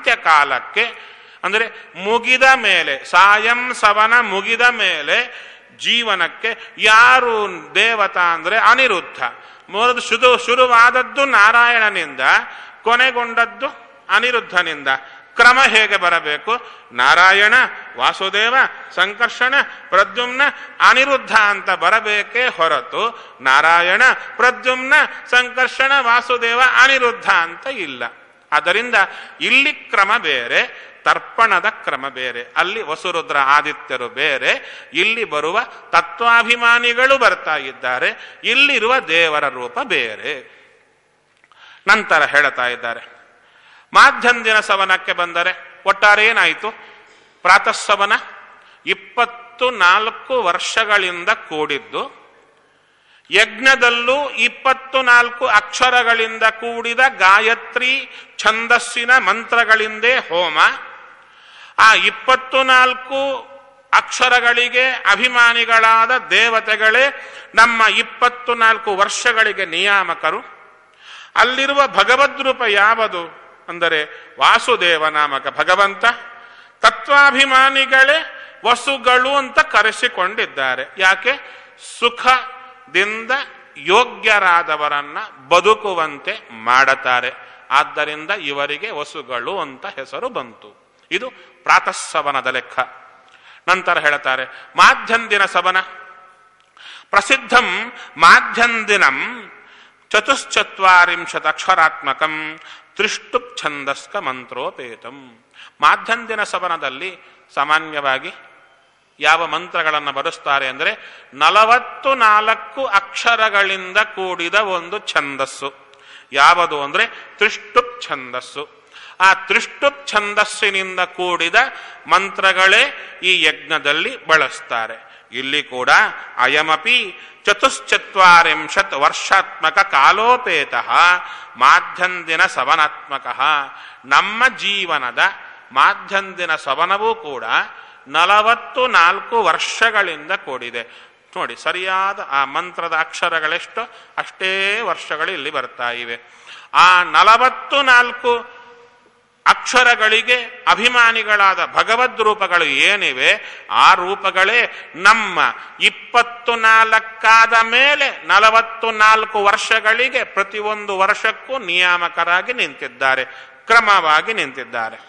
ಅಂತ್ಯಕಾಲಕ್ಕೆ ಅಂದರೆ ಮುಗಿದ ಮೇಲೆ ಸಾಯಂ ಸವನ ಮುಗಿದ ಮೇಲೆ ಜೀವನಕ್ಕೆ ಯಾರು ದೇವತಾ ಅಂದ್ರೆ ಅನಿರುದ್ಧ ಮೊದಲು ಶುರು ಶುರುವಾದದ್ದು ನಾರಾಯಣನಿಂದ ಕೊನೆಗೊಂಡದ್ದು ಅನಿರುದ್ಧನಿಂದ ಕ್ರಮ ಹೇಗೆ ಬರಬೇಕು ನಾರಾಯಣ ವಾಸುದೇವ ಸಂಕರ್ಷಣ ಪ್ರದ್ಯುಮ್ನ ಅನಿರುದ್ಧ ಅಂತ ಬರಬೇಕೇ ಹೊರತು ನಾರಾಯಣ ಪ್ರದ್ಯುಮ್ನ ಸಂಕರ್ಷಣ ವಾಸುದೇವ ಅನಿರುದ್ಧ ಅಂತ ಇಲ್ಲ ಆದ್ದರಿಂದ ಇಲ್ಲಿ ಕ್ರಮ ಬೇರೆ ತರ್ಪಣದ ಕ್ರಮ ಬೇರೆ ಅಲ್ಲಿ ವಸುರುದ್ರ ಆದಿತ್ಯರು ಬೇರೆ ಇಲ್ಲಿ ಬರುವ ತತ್ವಾಭಿಮಾನಿಗಳು ಬರ್ತಾ ಇದ್ದಾರೆ ಇಲ್ಲಿರುವ ದೇವರ ರೂಪ ಬೇರೆ ನಂತರ ಹೇಳ್ತಾ ಇದ್ದಾರೆ ಮಾಧ್ಯಂದಿನ ಸವನಕ್ಕೆ ಬಂದರೆ ಒಟ್ಟಾರೆ ಏನಾಯಿತು ಪ್ರಾತಃಸವನ ಇಪ್ಪತ್ತು ನಾಲ್ಕು ವರ್ಷಗಳಿಂದ ಕೂಡಿದ್ದು ಯಜ್ಞದಲ್ಲೂ ಇಪ್ಪತ್ತು ನಾಲ್ಕು ಅಕ್ಷರಗಳಿಂದ ಕೂಡಿದ ಗಾಯತ್ರಿ ಛಂದಸ್ಸಿನ ಮಂತ್ರಗಳಿಂದೇ ಹೋಮ ಆ ಇಪ್ಪತ್ತು ನಾಲ್ಕು ಅಕ್ಷರಗಳಿಗೆ ಅಭಿಮಾನಿಗಳಾದ ದೇವತೆಗಳೇ ನಮ್ಮ ಇಪ್ಪತ್ತು ನಾಲ್ಕು ವರ್ಷಗಳಿಗೆ ನಿಯಾಮಕರು ಅಲ್ಲಿರುವ ಭಗವದ್ರೂಪ ಯಾವುದು ಅಂದರೆ ವಾಸುದೇವ ನಾಮಕ ಭಗವಂತ ತತ್ವಾಭಿಮಾನಿಗಳೇ ವಸುಗಳು ಅಂತ ಕರೆಸಿಕೊಂಡಿದ್ದಾರೆ ಯಾಕೆ ಸುಖದಿಂದ ಯೋಗ್ಯರಾದವರನ್ನ ಬದುಕುವಂತೆ ಮಾಡುತ್ತಾರೆ ಆದ್ದರಿಂದ ಇವರಿಗೆ ವಸುಗಳು ಅಂತ ಹೆಸರು ಬಂತು ಇದು ಪ್ರಾತಃಸವನದ ಲೆಕ್ಕ ನಂತರ ಹೇಳ್ತಾರೆ ಮಾಧ್ಯಂದಿನ ಸವನ ಪ್ರಸಿದ್ಧಂ ಮಾಧ್ಯಂದಿನಂ ಚತುಶ್ಚತ್ವರಿಂಶತ್ ಅಕ್ಷರಾತ್ಮಕಂ ತ್ರಿಷ್ಟುಪ್ ಛಂದಸ್ಕ ಮಂತ್ರೋಪೇತಂ ಮಾಧ್ಯಂದಿನ ಸವನದಲ್ಲಿ ಸಾಮಾನ್ಯವಾಗಿ ಯಾವ ಮಂತ್ರಗಳನ್ನು ಬರೆಸ್ತಾರೆ ಅಂದರೆ ನಲವತ್ತು ನಾಲ್ಕು ಅಕ್ಷರಗಳಿಂದ ಕೂಡಿದ ಒಂದು ಛಂದಸ್ಸು ಯಾವುದು ಅಂದರೆ ತ್ರಿಷ್ಟುಪ್ ಛಂದಸ್ಸು ಆ ತ್ರಿಷ್ಟುಪ್ ಛಂದಸ್ಸಿನಿಂದ ಕೂಡಿದ ಮಂತ್ರಗಳೇ ಈ ಯಜ್ಞದಲ್ಲಿ ಬಳಸ್ತಾರೆ ಇಲ್ಲಿ ಕೂಡ ಅಯಮಪಿ ಚತುಶ್ಚತ್ವರಿಂಶತ್ ವರ್ಷಾತ್ಮಕ ಕಾಲೋಪೇತ ಮಾಧ್ಯಂದಿನ ಸವನಾತ್ಮಕ ನಮ್ಮ ಜೀವನದ ಮಾಧ್ಯಂದಿನ ಸವನವೂ ಕೂಡ ನಲವತ್ತು ನಾಲ್ಕು ವರ್ಷಗಳಿಂದ ಕೂಡಿದೆ ನೋಡಿ ಸರಿಯಾದ ಆ ಮಂತ್ರದ ಅಕ್ಷರಗಳೆಷ್ಟು ಅಷ್ಟೇ ವರ್ಷಗಳು ಇಲ್ಲಿ ಬರ್ತಾ ಇವೆ ಆ ನಲವತ್ತು ನಾಲ್ಕು ಅಕ್ಷರಗಳಿಗೆ ಅಭಿಮಾನಿಗಳಾದ ಭಗವದ್ ರೂಪಗಳು ಏನಿವೆ ಆ ರೂಪಗಳೇ ನಮ್ಮ ಇಪ್ಪತ್ತು ನಾಲ್ಕಾದ ಮೇಲೆ ನಲವತ್ತು ನಾಲ್ಕು ವರ್ಷಗಳಿಗೆ ಪ್ರತಿಯೊಂದು ವರ್ಷಕ್ಕೂ ನಿಯಾಮಕರಾಗಿ ನಿಂತಿದ್ದಾರೆ ಕ್ರಮವಾಗಿ ನಿಂತಿದ್ದಾರೆ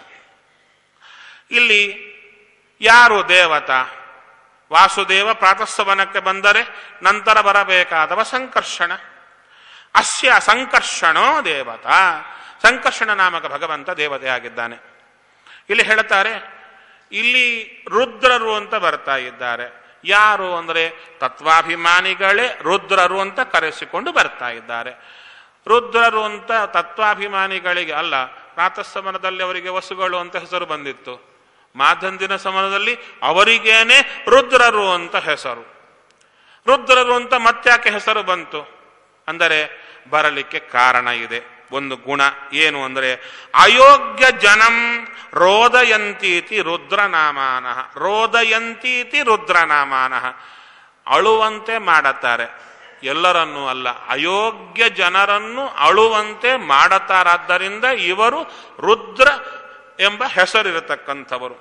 ಇಲ್ಲಿ ಯಾರು ದೇವತಾ ವಾಸುದೇವ ಪ್ರಾತಸ್ಸವನಕ್ಕೆ ಬಂದರೆ ನಂತರ ಬರಬೇಕಾದವ ಸಂಕರ್ಷಣ ಅಸ್ಯ ಸಂಕರ್ಷಣೋ ದೇವತಾ ಸಂಕರ್ಷಣ ನಾಮಕ ಭಗವಂತ ದೇವತೆಯಾಗಿದ್ದಾನೆ ಇಲ್ಲಿ ಹೇಳ್ತಾರೆ ಇಲ್ಲಿ ರುದ್ರರು ಅಂತ ಬರ್ತಾ ಇದ್ದಾರೆ ಯಾರು ಅಂದರೆ ತತ್ವಾಭಿಮಾನಿಗಳೇ ರುದ್ರರು ಅಂತ ಕರೆಸಿಕೊಂಡು ಬರ್ತಾ ಇದ್ದಾರೆ ರುದ್ರರು ಅಂತ ತತ್ವಾಭಿಮಾನಿಗಳಿಗೆ ಅಲ್ಲ ಪ್ರಾತಃಸಮನದಲ್ಲಿ ಅವರಿಗೆ ವಸುಗಳು ಅಂತ ಹೆಸರು ಬಂದಿತ್ತು ಮಾಧಂದಿನ ಸಮನದಲ್ಲಿ ಅವರಿಗೇನೆ ರುದ್ರರು ಅಂತ ಹೆಸರು ರುದ್ರರು ಅಂತ ಮತ್ತ್ಯಾಕೆ ಹೆಸರು ಬಂತು ಅಂದರೆ ಬರಲಿಕ್ಕೆ ಕಾರಣ ಇದೆ ಒಂದು ಗುಣ ಏನು ಅಂದರೆ ಅಯೋಗ್ಯ ಜನಂ ರೋದಯಂತೀತಿ ರುದ್ರನಾಮಾನ ರೋದಯಂತೀತಿ ರುದ್ರನಾಮಾನ ಅಳುವಂತೆ ಮಾಡತ್ತಾರೆ ಎಲ್ಲರನ್ನೂ ಅಲ್ಲ ಅಯೋಗ್ಯ ಜನರನ್ನು ಅಳುವಂತೆ ಮಾಡತಾರಾದ್ದರಿಂದ ಇವರು ರುದ್ರ ಎಂಬ ಹೆಸರಿರತಕ್ಕಂಥವರು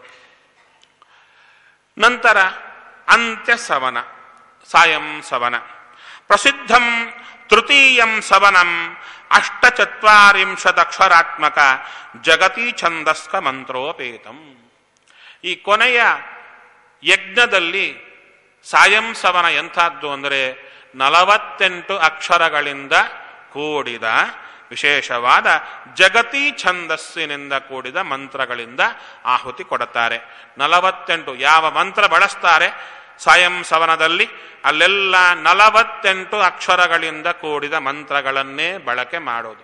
ನಂತರ ಅಂತ್ಯ ಸವನ ಸಾಯಂ ಸವನ ಪ್ರಸಿದ್ಧಂ ತೃತೀಯಂ ಸವನಂ ಅಷ್ಟಚತ್ವರಿಂಶದಕ್ಷರಾತ್ಮಕ ಜಗತಿ ಛಂದಸ್ಕ ಮಂತ್ರೋಪೇತಂ ಈ ಕೊನೆಯ ಯಜ್ಞದಲ್ಲಿ ಸಾಯಂ ಸವನ ಎಂಥದ್ದು ಅಂದರೆ ನಲವತ್ತೆಂಟು ಅಕ್ಷರಗಳಿಂದ ಕೂಡಿದ ವಿಶೇಷವಾದ ಜಗತಿ ಛಂದಸ್ಸಿನಿಂದ ಕೂಡಿದ ಮಂತ್ರಗಳಿಂದ ಆಹುತಿ ಕೊಡುತ್ತಾರೆ ನಲವತ್ತೆಂಟು ಯಾವ ಮಂತ್ರ ಬಳಸ್ತಾರೆ ಸಾಯಂ ಸವನದಲ್ಲಿ ಅಲ್ಲೆಲ್ಲ ನಲವತ್ತೆಂಟು ಅಕ್ಷರಗಳಿಂದ ಕೂಡಿದ ಮಂತ್ರಗಳನ್ನೇ ಬಳಕೆ ಮಾಡೋದು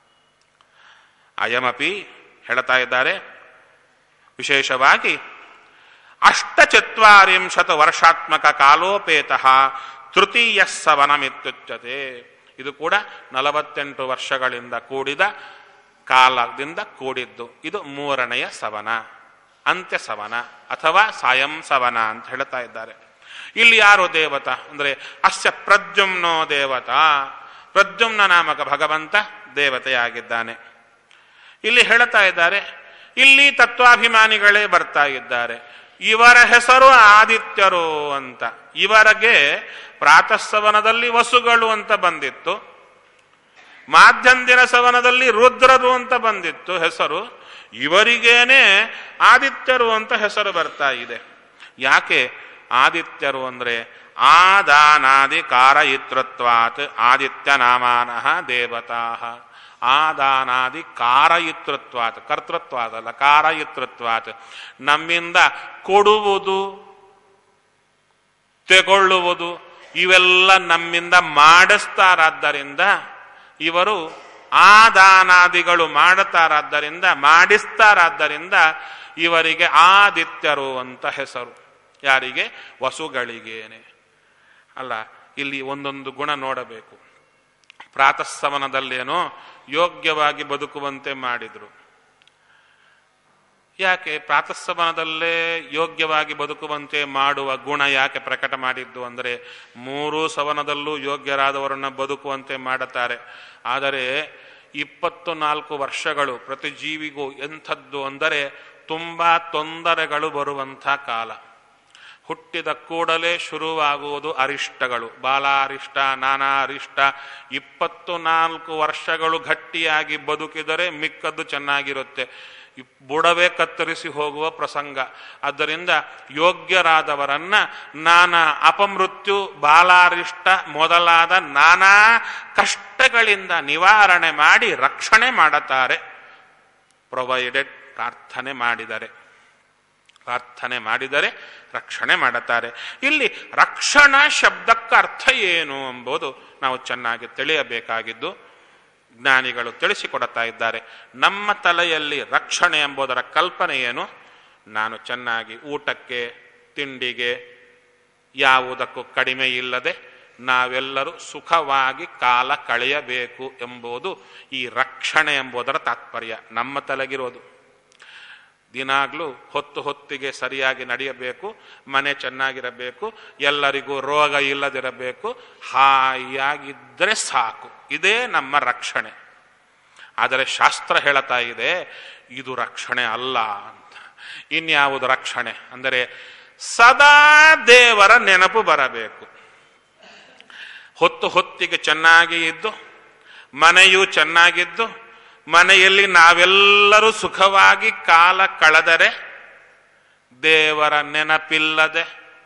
ಅಯಮಪಿ ಹೇಳ್ತಾ ಇದ್ದಾರೆ ವಿಶೇಷವಾಗಿ ಅಷ್ಟಚತ್ವರಿಂಶತ ವರ್ಷಾತ್ಮಕ ಕಾಲೋಪೇತ ತೃತೀಯ ಸವನಮಿತ್ಯುಚ್ಯತೆ ಇದು ಕೂಡ ನಲವತ್ತೆಂಟು ವರ್ಷಗಳಿಂದ ಕೂಡಿದ ಕಾಲದಿಂದ ಕೂಡಿದ್ದು ಇದು ಮೂರನೆಯ ಸವನ ಅಂತ್ಯ ಸವನ ಅಥವಾ ಸಾಯಂ ಸವನ ಅಂತ ಹೇಳ್ತಾ ಇದ್ದಾರೆ ಇಲ್ಲಿ ಯಾರು ದೇವತಾ ಅಂದ್ರೆ ಅಸ್ಯ ಪ್ರದ್ಯುಮ್ನೋ ದೇವತಾ ಪ್ರದ್ಯುಮ್ನ ನಾಮಕ ಭಗವಂತ ದೇವತೆಯಾಗಿದ್ದಾನೆ ಇಲ್ಲಿ ಹೇಳ್ತಾ ಇದ್ದಾರೆ ಇಲ್ಲಿ ತತ್ವಾಭಿಮಾನಿಗಳೇ ಬರ್ತಾ ಇದ್ದಾರೆ ಇವರ ಹೆಸರು ಆದಿತ್ಯರು ಅಂತ ಇವರಿಗೆ ಪ್ರಾತಃಸವನದಲ್ಲಿ ವಸುಗಳು ಅಂತ ಬಂದಿತ್ತು ಮಾಧ್ಯಂದಿನ ಸವನದಲ್ಲಿ ರುದ್ರರು ಅಂತ ಬಂದಿತ್ತು ಹೆಸರು ಇವರಿಗೇನೆ ಆದಿತ್ಯರು ಅಂತ ಹೆಸರು ಬರ್ತಾ ಇದೆ ಯಾಕೆ ಆದಿತ್ಯರು ಅಂದ್ರೆ ಆದಾನಾದಿ ಕಾರಯಿತೃತ್ವಾತ್ ಆದಿತ್ಯ ನಾಮಾನಃ ದೇವತಾ ಆದಾನಾದಿ ಕಾರಯಿತೃತ್ವಾತ್ ಕರ್ತೃತ್ವಾದಲ್ಲ ಕಾರಯಿತೃತ್ವಾತ್ ನಮ್ಮಿಂದ ಕೊಡುವುದು ತೆಗೊಳ್ಳುವುದು ಇವೆಲ್ಲ ನಮ್ಮಿಂದ ಮಾಡಿಸ್ತಾರಾದ್ದರಿಂದ ಇವರು ಆದಾನಾದಿಗಳು ಮಾಡುತ್ತಾರಾದ್ದರಿಂದ ಮಾಡಿಸ್ತಾರಾದ್ದರಿಂದ ಇವರಿಗೆ ಆದಿತ್ಯರು ಅಂತ ಹೆಸರು ಯಾರಿಗೆ ವಸುಗಳಿಗೇನೆ ಅಲ್ಲ ಇಲ್ಲಿ ಒಂದೊಂದು ಗುಣ ನೋಡಬೇಕು ಪ್ರಾತಃಸವನದಲ್ಲೇನೋ ಯೋಗ್ಯವಾಗಿ ಬದುಕುವಂತೆ ಮಾಡಿದ್ರು ಯಾಕೆ ಪ್ರಾತಃಸವನದಲ್ಲೇ ಯೋಗ್ಯವಾಗಿ ಬದುಕುವಂತೆ ಮಾಡುವ ಗುಣ ಯಾಕೆ ಪ್ರಕಟ ಮಾಡಿದ್ದು ಅಂದರೆ ಮೂರೂ ಸವನದಲ್ಲೂ ಯೋಗ್ಯರಾದವರನ್ನ ಬದುಕುವಂತೆ ಮಾಡುತ್ತಾರೆ ಆದರೆ ಇಪ್ಪತ್ತು ನಾಲ್ಕು ವರ್ಷಗಳು ಪ್ರತಿ ಜೀವಿಗೂ ಎಂಥದ್ದು ಅಂದರೆ ತುಂಬಾ ತೊಂದರೆಗಳು ಬರುವಂಥ ಕಾಲ ಹುಟ್ಟಿದ ಕೂಡಲೇ ಶುರುವಾಗುವುದು ಅರಿಷ್ಟಗಳು ಬಾಲಾರಿಷ್ಟ ನಾನಾ ಅರಿಷ್ಟ ಇಪ್ಪತ್ತು ನಾಲ್ಕು ವರ್ಷಗಳು ಗಟ್ಟಿಯಾಗಿ ಬದುಕಿದರೆ ಮಿಕ್ಕದ್ದು ಚೆನ್ನಾಗಿರುತ್ತೆ ಬುಡವೇ ಕತ್ತರಿಸಿ ಹೋಗುವ ಪ್ರಸಂಗ ಆದ್ದರಿಂದ ಯೋಗ್ಯರಾದವರನ್ನ ನಾನಾ ಅಪಮೃತ್ಯು ಬಾಲಾರಿಷ್ಟ ಮೊದಲಾದ ನಾನಾ ಕಷ್ಟಗಳಿಂದ ನಿವಾರಣೆ ಮಾಡಿ ರಕ್ಷಣೆ ಮಾಡುತ್ತಾರೆ ಪ್ರೊವೈಡೆಡ್ ಪ್ರಾರ್ಥನೆ ಮಾಡಿದರೆ ಪ್ರಾರ್ಥನೆ ಮಾಡಿದರೆ ರಕ್ಷಣೆ ಮಾಡುತ್ತಾರೆ ಇಲ್ಲಿ ರಕ್ಷಣಾ ಶಬ್ದಕ್ಕೆ ಅರ್ಥ ಏನು ಎಂಬುದು ನಾವು ಚೆನ್ನಾಗಿ ತಿಳಿಯಬೇಕಾಗಿದ್ದು ಜ್ಞಾನಿಗಳು ತಿಳಿಸಿಕೊಡುತ್ತಾ ಇದ್ದಾರೆ ನಮ್ಮ ತಲೆಯಲ್ಲಿ ರಕ್ಷಣೆ ಎಂಬುದರ ಕಲ್ಪನೆ ಏನು ನಾನು ಚೆನ್ನಾಗಿ ಊಟಕ್ಕೆ ತಿಂಡಿಗೆ ಯಾವುದಕ್ಕೂ ಕಡಿಮೆ ಇಲ್ಲದೆ ನಾವೆಲ್ಲರೂ ಸುಖವಾಗಿ ಕಾಲ ಕಳೆಯಬೇಕು ಎಂಬುದು ಈ ರಕ್ಷಣೆ ಎಂಬುದರ ತಾತ್ಪರ್ಯ ನಮ್ಮ ತಲೆಗಿರೋದು ದಿನಾಗ್ಲೂ ಹೊತ್ತು ಹೊತ್ತಿಗೆ ಸರಿಯಾಗಿ ನಡೆಯಬೇಕು ಮನೆ ಚೆನ್ನಾಗಿರಬೇಕು ಎಲ್ಲರಿಗೂ ರೋಗ ಇಲ್ಲದಿರಬೇಕು ಹಾಯಾಗಿದ್ದರೆ ಸಾಕು ಇದೇ ನಮ್ಮ ರಕ್ಷಣೆ ಆದರೆ ಶಾಸ್ತ್ರ ಹೇಳ್ತಾ ಇದೆ ಇದು ರಕ್ಷಣೆ ಅಲ್ಲ ಅಂತ ಇನ್ಯಾವುದು ರಕ್ಷಣೆ ಅಂದರೆ ಸದಾ ದೇವರ ನೆನಪು ಬರಬೇಕು ಹೊತ್ತು ಹೊತ್ತಿಗೆ ಚೆನ್ನಾಗಿ ಇದ್ದು ಮನೆಯೂ ಚೆನ್ನಾಗಿದ್ದು ಮನೆಯಲ್ಲಿ ನಾವೆಲ್ಲರೂ ಸುಖವಾಗಿ ಕಾಲ ಕಳೆದರೆ ದೇವರ ನೆನಪಿಲ್ಲದೆ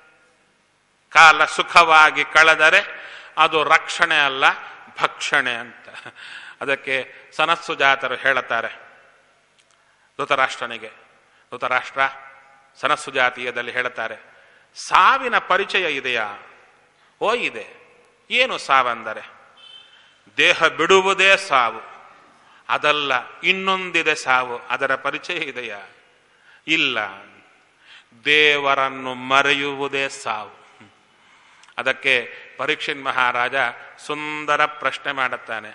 ಕಾಲ ಸುಖವಾಗಿ ಕಳೆದರೆ ಅದು ರಕ್ಷಣೆ ಅಲ್ಲ ಭಕ್ಷಣೆ ಅಂತ ಅದಕ್ಕೆ ಸನಸ್ಸು ಜಾತರು ಹೇಳುತ್ತಾರೆ ಧೃತರಾಷ್ಟ್ರನಿಗೆ ಧೃತರಾಷ್ಟ್ರ ಸನಸ್ಸು ಜಾತೀಯದಲ್ಲಿ ಹೇಳುತ್ತಾರೆ ಸಾವಿನ ಪರಿಚಯ ಇದೆಯಾ ಓ ಇದೆ ಏನು ಸಾವಂದರೆ ದೇಹ ಬಿಡುವುದೇ ಸಾವು ಅದಲ್ಲ ಇನ್ನೊಂದಿದೆ ಸಾವು ಅದರ ಪರಿಚಯ ಇದೆಯಾ ಇಲ್ಲ ದೇವರನ್ನು ಮರೆಯುವುದೇ ಸಾವು ಅದಕ್ಕೆ ಪರೀಕ್ಷಿನ್ ಮಹಾರಾಜ ಸುಂದರ ಪ್ರಶ್ನೆ ಮಾಡುತ್ತಾನೆ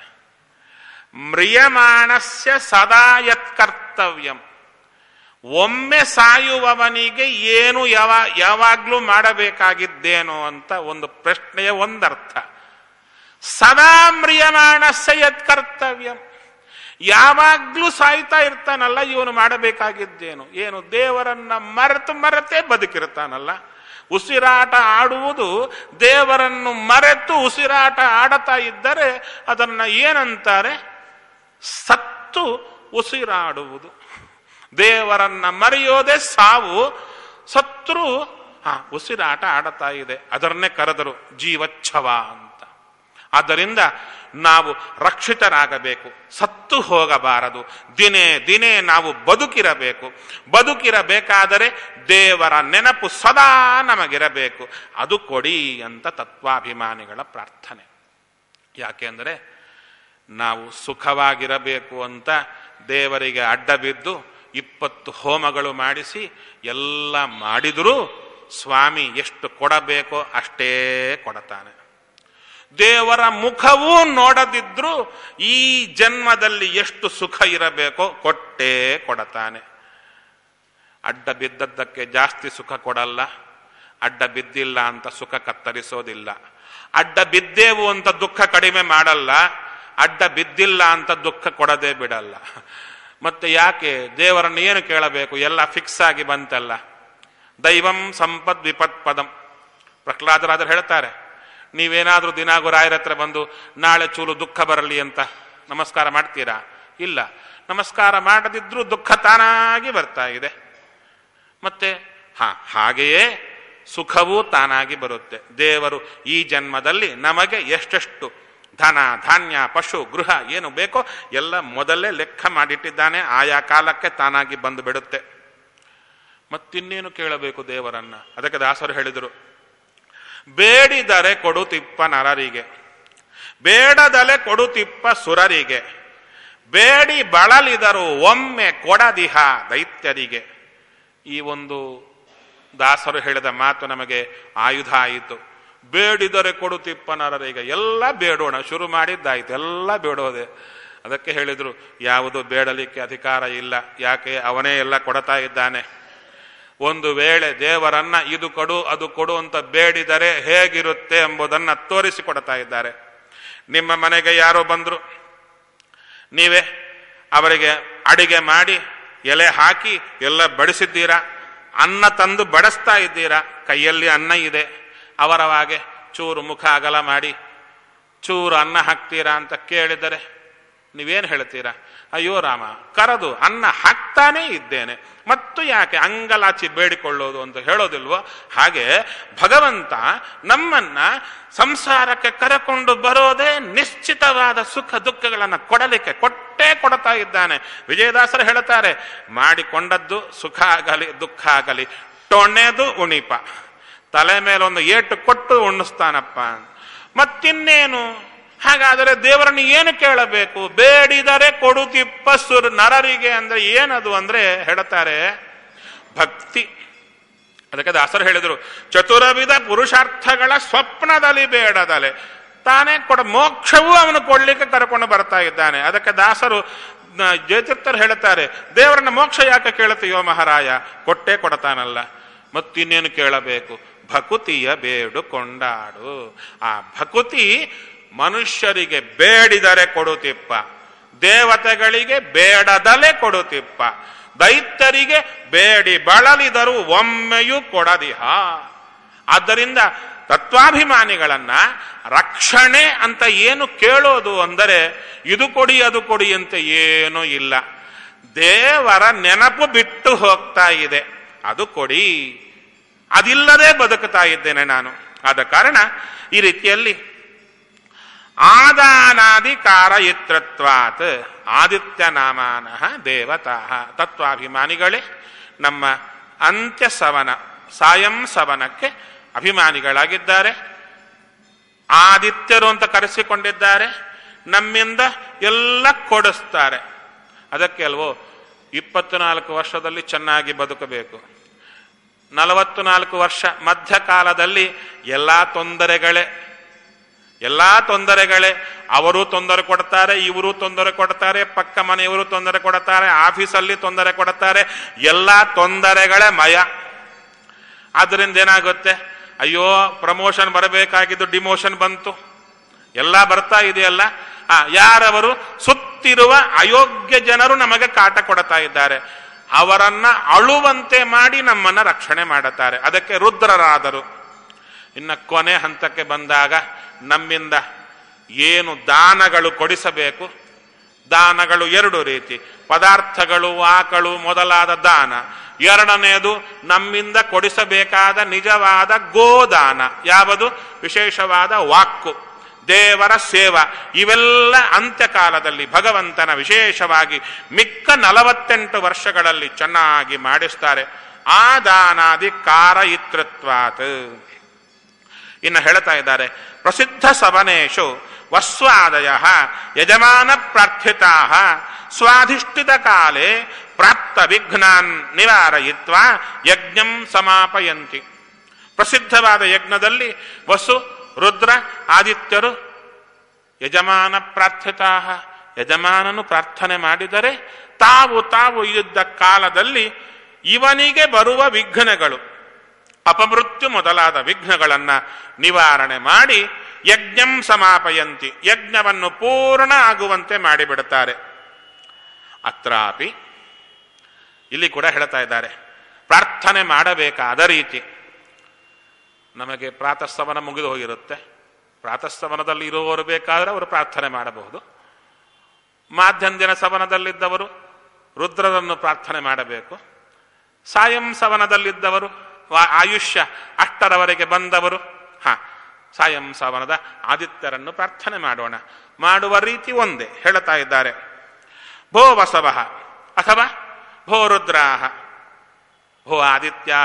ಮ್ರಿಯಮಾಣಸ್ಯ ಸದಾ ಯತ್ಕರ್ತವ್ಯಂ ಒಮ್ಮೆ ಸಾಯುವವನಿಗೆ ಏನು ಯಾವ ಯಾವಾಗ್ಲೂ ಮಾಡಬೇಕಾಗಿದ್ದೇನೋ ಅಂತ ಒಂದು ಪ್ರಶ್ನೆಯ ಒಂದರ್ಥ ಸದಾ ಮ್ರಿಯಮಾಣಸ್ಯ ಯತ್ಕರ್ತವ್ಯಂ ಯಾವಾಗ್ಲೂ ಸಾಯ್ತಾ ಇರ್ತಾನಲ್ಲ ಇವನು ಮಾಡಬೇಕಾಗಿದ್ದೇನು ಏನು ದೇವರನ್ನ ಮರೆತು ಮರೆತೇ ಬದುಕಿರ್ತಾನಲ್ಲ ಉಸಿರಾಟ ಆಡುವುದು ದೇವರನ್ನು ಮರೆತು ಉಸಿರಾಟ ಆಡತಾ ಇದ್ದರೆ ಅದನ್ನ ಏನಂತಾರೆ ಸತ್ತು ಉಸಿರಾಡುವುದು ದೇವರನ್ನ ಮರೆಯೋದೇ ಸಾವು ಸತ್ರು ಆ ಉಸಿರಾಟ ಆಡತಾ ಇದೆ ಅದನ್ನೇ ಕರೆದರು ಜೀವಚ್ಛವ ಅಂತ ಆದ್ದರಿಂದ ನಾವು ರಕ್ಷಿತರಾಗಬೇಕು ಸತ್ತು ಹೋಗಬಾರದು ದಿನೇ ದಿನೇ ನಾವು ಬದುಕಿರಬೇಕು ಬದುಕಿರಬೇಕಾದರೆ ದೇವರ ನೆನಪು ಸದಾ ನಮಗಿರಬೇಕು ಅದು ಕೊಡಿ ಅಂತ ತತ್ವಾಭಿಮಾನಿಗಳ ಪ್ರಾರ್ಥನೆ ಯಾಕೆಂದರೆ ನಾವು ಸುಖವಾಗಿರಬೇಕು ಅಂತ ದೇವರಿಗೆ ಅಡ್ಡ ಬಿದ್ದು ಇಪ್ಪತ್ತು ಹೋಮಗಳು ಮಾಡಿಸಿ ಎಲ್ಲ ಮಾಡಿದರೂ ಸ್ವಾಮಿ ಎಷ್ಟು ಕೊಡಬೇಕೋ ಅಷ್ಟೇ ಕೊಡತಾನೆ ದೇವರ ಮುಖವೂ ನೋಡದಿದ್ರೂ ಈ ಜನ್ಮದಲ್ಲಿ ಎಷ್ಟು ಸುಖ ಇರಬೇಕೋ ಕೊಟ್ಟೇ ಕೊಡತಾನೆ ಅಡ್ಡ ಬಿದ್ದದ್ದಕ್ಕೆ ಜಾಸ್ತಿ ಸುಖ ಕೊಡಲ್ಲ ಅಡ್ಡ ಬಿದ್ದಿಲ್ಲ ಅಂತ ಸುಖ ಕತ್ತರಿಸೋದಿಲ್ಲ ಅಡ್ಡ ಬಿದ್ದೇವು ಅಂತ ದುಃಖ ಕಡಿಮೆ ಮಾಡಲ್ಲ ಅಡ್ಡ ಬಿದ್ದಿಲ್ಲ ಅಂತ ದುಃಖ ಕೊಡದೆ ಬಿಡಲ್ಲ ಮತ್ತೆ ಯಾಕೆ ದೇವರನ್ನು ಏನು ಕೇಳಬೇಕು ಎಲ್ಲ ಫಿಕ್ಸ್ ಆಗಿ ಬಂತಲ್ಲ ದೈವಂ ಸಂಪದ್ ವಿಪತ್ಪದಂ ಪ್ರಹ್ಲಾದರಾದರು ಹೇಳ್ತಾರೆ ನೀವೇನಾದರೂ ದಿನಾಗೂ ರಾಯರ ಹತ್ರ ಬಂದು ನಾಳೆ ಚೂಲು ದುಃಖ ಬರಲಿ ಅಂತ ನಮಸ್ಕಾರ ಮಾಡ್ತೀರಾ ಇಲ್ಲ ನಮಸ್ಕಾರ ಮಾಡದಿದ್ರೂ ದುಃಖ ತಾನಾಗಿ ಬರ್ತಾ ಇದೆ ಮತ್ತೆ ಹಾ ಹಾಗೆಯೇ ಸುಖವೂ ತಾನಾಗಿ ಬರುತ್ತೆ ದೇವರು ಈ ಜನ್ಮದಲ್ಲಿ ನಮಗೆ ಎಷ್ಟೆಷ್ಟು ಧನ ಧಾನ್ಯ ಪಶು ಗೃಹ ಏನು ಬೇಕೋ ಎಲ್ಲ ಮೊದಲೇ ಲೆಕ್ಕ ಮಾಡಿಟ್ಟಿದ್ದಾನೆ ಆಯಾ ಕಾಲಕ್ಕೆ ತಾನಾಗಿ ಬಂದು ಬಿಡುತ್ತೆ ಮತ್ತಿನ್ನೇನು ಕೇಳಬೇಕು ದೇವರನ್ನ ಅದಕ್ಕೆ ದಾಸರು ಹೇಳಿದರು ಬೇಡಿದರೆ ಕೊಡುತಿಪ್ಪ ನರರಿಗೆ ಬೇಡದಲೆ ಕೊಡುತಿಪ್ಪ ಸುರರಿಗೆ ಬೇಡಿ ಬಳಲಿದರು ಒಮ್ಮೆ ಕೊಡದಿಹ ದೈತ್ಯರಿಗೆ ಈ ಒಂದು ದಾಸರು ಹೇಳಿದ ಮಾತು ನಮಗೆ ಆಯುಧ ಆಯಿತು ಬೇಡಿದರೆ ಕೊಡುತಿಪ್ಪ ನರರಿಗೆ ಎಲ್ಲ ಬೇಡೋಣ ಶುರು ಮಾಡಿದ್ದಾಯ್ತು ಎಲ್ಲ ಬೇಡೋದೆ ಅದಕ್ಕೆ ಹೇಳಿದ್ರು ಯಾವುದು ಬೇಡಲಿಕ್ಕೆ ಅಧಿಕಾರ ಇಲ್ಲ ಯಾಕೆ ಅವನೇ ಎಲ್ಲ ಕೊಡ್ತಾ ಇದ್ದಾನೆ ಒಂದು ವೇಳೆ ದೇವರನ್ನ ಇದು ಕೊಡು ಅದು ಕೊಡು ಅಂತ ಬೇಡಿದರೆ ಹೇಗಿರುತ್ತೆ ಎಂಬುದನ್ನ ತೋರಿಸಿಕೊಡ್ತಾ ಇದ್ದಾರೆ ನಿಮ್ಮ ಮನೆಗೆ ಯಾರೋ ಬಂದ್ರು ನೀವೇ ಅವರಿಗೆ ಅಡಿಗೆ ಮಾಡಿ ಎಲೆ ಹಾಕಿ ಎಲ್ಲ ಬಡಿಸಿದ್ದೀರಾ ಅನ್ನ ತಂದು ಬಡಿಸ್ತಾ ಇದ್ದೀರಾ ಕೈಯಲ್ಲಿ ಅನ್ನ ಇದೆ ಅವರವಾಗೆ ಚೂರು ಮುಖ ಅಗಲ ಮಾಡಿ ಚೂರು ಅನ್ನ ಹಾಕ್ತೀರಾ ಅಂತ ಕೇಳಿದರೆ ನೀವೇನು ಹೇಳ್ತೀರಾ ಅಯ್ಯೋ ರಾಮ ಕರೆದು ಅನ್ನ ಹಾಕ್ತಾನೇ ಇದ್ದೇನೆ ಮತ್ತು ಯಾಕೆ ಅಂಗಲಾಚಿ ಬೇಡಿಕೊಳ್ಳೋದು ಅಂತ ಹೇಳೋದಿಲ್ವೋ ಹಾಗೆ ಭಗವಂತ ನಮ್ಮನ್ನ ಸಂಸಾರಕ್ಕೆ ಕರೆಕೊಂಡು ಬರೋದೇ ನಿಶ್ಚಿತವಾದ ಸುಖ ದುಃಖಗಳನ್ನು ಕೊಡಲಿಕ್ಕೆ ಕೊಟ್ಟೇ ಕೊಡ್ತಾ ಇದ್ದಾನೆ ವಿಜಯದಾಸರು ಹೇಳುತ್ತಾರೆ ಮಾಡಿಕೊಂಡದ್ದು ಸುಖ ಆಗಲಿ ದುಃಖ ಆಗಲಿ ಟೊಣೆದು ಉಣಿಪ ತಲೆ ಮೇಲೆ ಒಂದು ಏಟು ಕೊಟ್ಟು ಉಣಿಸ್ತಾನಪ್ಪ ಮತ್ತಿನ್ನೇನು ಹಾಗಾದರೆ ದೇವರನ್ನು ಏನು ಕೇಳಬೇಕು ಬೇಡಿದರೆ ಕೊಡುತಿಪ್ಪ ಸುರ್ ನರರಿಗೆ ಅಂದ್ರೆ ಏನದು ಅಂದ್ರೆ ಹೇಳ್ತಾರೆ ಭಕ್ತಿ ಅದಕ್ಕೆ ದಾಸರು ಹೇಳಿದರು ಚತುರವಿಧ ಪುರುಷಾರ್ಥಗಳ ಸ್ವಪ್ನದಲ್ಲಿ ಬೇಡದಲೆ ತಾನೇ ಕೊಡ ಮೋಕ್ಷವೂ ಅವನು ಕೊಡ್ಲಿಕ್ಕೆ ಕರ್ಕೊಂಡು ಬರ್ತಾ ಇದ್ದಾನೆ ಅದಕ್ಕೆ ದಾಸರು ಜಯತೀರ್ಥರು ಹೇಳುತ್ತಾರೆ ದೇವರನ್ನ ಮೋಕ್ಷ ಯಾಕೆ ಕೇಳುತ್ತೀಯೋ ಮಹಾರಾಯ ಕೊಟ್ಟೇ ಕೊಡತಾನಲ್ಲ ಮತ್ತಿನ್ನೇನು ಕೇಳಬೇಕು ಭಕುತಿಯ ಬೇಡು ಕೊಂಡಾಡು ಆ ಭಕುತಿ ಮನುಷ್ಯರಿಗೆ ಬೇಡಿದರೆ ಕೊಡುತ್ತಿಪ್ಪ ದೇವತೆಗಳಿಗೆ ಬೇಡದಲೆ ಕೊಡುತ್ತಿಪ್ಪ ದೈತ್ಯರಿಗೆ ಬೇಡಿ ಬಳಲಿದರು ಒಮ್ಮೆಯೂ ಕೊಡದಿಹ ಆದ್ದರಿಂದ ತತ್ವಾಭಿಮಾನಿಗಳನ್ನ ರಕ್ಷಣೆ ಅಂತ ಏನು ಕೇಳೋದು ಅಂದರೆ ಇದು ಕೊಡಿ ಅದು ಕೊಡಿ ಅಂತ ಏನೂ ಇಲ್ಲ ದೇವರ ನೆನಪು ಬಿಟ್ಟು ಹೋಗ್ತಾ ಇದೆ ಅದು ಕೊಡಿ ಅದಿಲ್ಲದೆ ಬದುಕುತ್ತಾ ಇದ್ದೇನೆ ನಾನು ಆದ ಕಾರಣ ಈ ರೀತಿಯಲ್ಲಿ ಆದಾನಾದಿ ಕಾರಯಿತ್ರತ್ವಾತ್ ಆದಿತ್ಯ ನಾಮಾನ ದೇವತಾ ತತ್ವಾಭಿಮಾನಿಗಳೇ ನಮ್ಮ ಅಂತ್ಯ ಸವನ ಸಾಯಂ ಸವನಕ್ಕೆ ಅಭಿಮಾನಿಗಳಾಗಿದ್ದಾರೆ ಆದಿತ್ಯರು ಅಂತ ಕರೆಸಿಕೊಂಡಿದ್ದಾರೆ ನಮ್ಮಿಂದ ಎಲ್ಲ ಕೊಡಿಸ್ತಾರೆ ಅದಕ್ಕೆ ಅಲ್ವೋ ಇಪ್ಪತ್ನಾಲ್ಕು ವರ್ಷದಲ್ಲಿ ಚೆನ್ನಾಗಿ ಬದುಕಬೇಕು ನಲವತ್ತು ನಾಲ್ಕು ವರ್ಷ ಮಧ್ಯಕಾಲದಲ್ಲಿ ಎಲ್ಲಾ ತೊಂದರೆಗಳೇ ಎಲ್ಲಾ ತೊಂದರೆಗಳೇ ಅವರು ತೊಂದರೆ ಕೊಡ್ತಾರೆ ಇವರು ತೊಂದರೆ ಕೊಡ್ತಾರೆ ಪಕ್ಕ ಮನೆಯವರು ತೊಂದರೆ ಕೊಡ್ತಾರೆ ಆಫೀಸಲ್ಲಿ ತೊಂದರೆ ಕೊಡ್ತಾರೆ ಎಲ್ಲಾ ತೊಂದರೆಗಳೇ ಮಯ ಆದ್ರಿಂದ ಏನಾಗುತ್ತೆ ಅಯ್ಯೋ ಪ್ರಮೋಷನ್ ಬರಬೇಕಾಗಿದ್ದು ಡಿಮೋಷನ್ ಬಂತು ಎಲ್ಲ ಬರ್ತಾ ಇದೆಯಲ್ಲ ಆ ಯಾರವರು ಸುತ್ತಿರುವ ಅಯೋಗ್ಯ ಜನರು ನಮಗೆ ಕಾಟ ಕೊಡ್ತಾ ಇದ್ದಾರೆ ಅವರನ್ನ ಅಳುವಂತೆ ಮಾಡಿ ನಮ್ಮನ್ನ ರಕ್ಷಣೆ ಮಾಡುತ್ತಾರೆ ಅದಕ್ಕೆ ರುದ್ರರಾದರು ಇನ್ನ ಕೊನೆ ಹಂತಕ್ಕೆ ಬಂದಾಗ ನಮ್ಮಿಂದ ಏನು ದಾನಗಳು ಕೊಡಿಸಬೇಕು ದಾನಗಳು ಎರಡು ರೀತಿ ಪದಾರ್ಥಗಳು ಆಕಳು ಮೊದಲಾದ ದಾನ ಎರಡನೆಯದು ನಮ್ಮಿಂದ ಕೊಡಿಸಬೇಕಾದ ನಿಜವಾದ ಗೋದಾನ ಯಾವುದು ವಿಶೇಷವಾದ ವಾಕ್ಕು ದೇವರ ಸೇವಾ ಇವೆಲ್ಲ ಅಂತ್ಯಕಾಲದಲ್ಲಿ ಭಗವಂತನ ವಿಶೇಷವಾಗಿ ಮಿಕ್ಕ ನಲವತ್ತೆಂಟು ವರ್ಷಗಳಲ್ಲಿ ಚೆನ್ನಾಗಿ ಮಾಡಿಸ್ತಾರೆ ಆ ದಾನಾದಿ ಕಾರಯಿತೃತ್ವಾತ್ ಇನ್ನು ಹೇಳ್ತಾ ಇದ್ದಾರೆ ಪ್ರಸಿದ್ಧ ಸವನೇಶು ವಸ್ವಾದಯ ಯಜಮಾನ ಪ್ರಾರ್ಥಿತಾ ಸ್ವಾಧಿಷ್ಠಿತ ಕಾಲೇ ಪ್ರಾಪ್ತ ವಿಘ್ನಾನ್ ನಿವಾರಯಿತ್ವ ಯಜ್ಞಂ ಸಮಾಪಯಂತಿ ಪ್ರಸಿದ್ಧವಾದ ಯಜ್ಞದಲ್ಲಿ ವಸು ರುದ್ರ ಆದಿತ್ಯರು ಯಜಮಾನ ಪ್ರಾರ್ಥಿತಾ ಯಜಮಾನನು ಪ್ರಾರ್ಥನೆ ಮಾಡಿದರೆ ತಾವು ತಾವು ಇದ್ದ ಕಾಲದಲ್ಲಿ ಇವನಿಗೆ ಬರುವ ವಿಘ್ನಗಳು ಅಪಮೃತ್ಯು ಮೊದಲಾದ ವಿಘ್ನಗಳನ್ನ ನಿವಾರಣೆ ಮಾಡಿ ಯಜ್ಞಂ ಸಮಾಪಯಂತಿ ಯಜ್ಞವನ್ನು ಪೂರ್ಣ ಆಗುವಂತೆ ಮಾಡಿಬಿಡುತ್ತಾರೆ ಅತ್ರಾಪಿ ಇಲ್ಲಿ ಕೂಡ ಹೇಳ್ತಾ ಇದ್ದಾರೆ ಪ್ರಾರ್ಥನೆ ಮಾಡಬೇಕಾದ ರೀತಿ ನಮಗೆ ಪ್ರಾತಃಸವನ ಮುಗಿದು ಹೋಗಿರುತ್ತೆ ಪ್ರಾತಃಸವನದಲ್ಲಿ ಇರುವವರು ಬೇಕಾದರೆ ಅವರು ಪ್ರಾರ್ಥನೆ ಮಾಡಬಹುದು ಮಾಧ್ಯಂದಿನ ಸವನದಲ್ಲಿದ್ದವರು ರುದ್ರರನ್ನು ಪ್ರಾರ್ಥನೆ ಮಾಡಬೇಕು ಸಾಯಂ ಸವನದಲ್ಲಿದ್ದವರು ವಾ- ಆಯುಷ್ಯ ಅಷ್ಟರವರೆಗೆ ಬಂದವರು ಹ ಸಾಯಂ ಸವನದ ಆದಿತ್ಯರನ್ನು ಪ್ರಾರ್ಥನೆ ಮಾಡೋಣ ಮಾಡುವ ರೀತಿ ಒಂದೇ ಹೇಳ್ತಾ ಇದ್ದಾರೆ ಭೋ ವಸವ ಅಥವಾ ಭೋ ರುದ್ರಾಹ ಭೋ ಆದಿತ್ಯಾ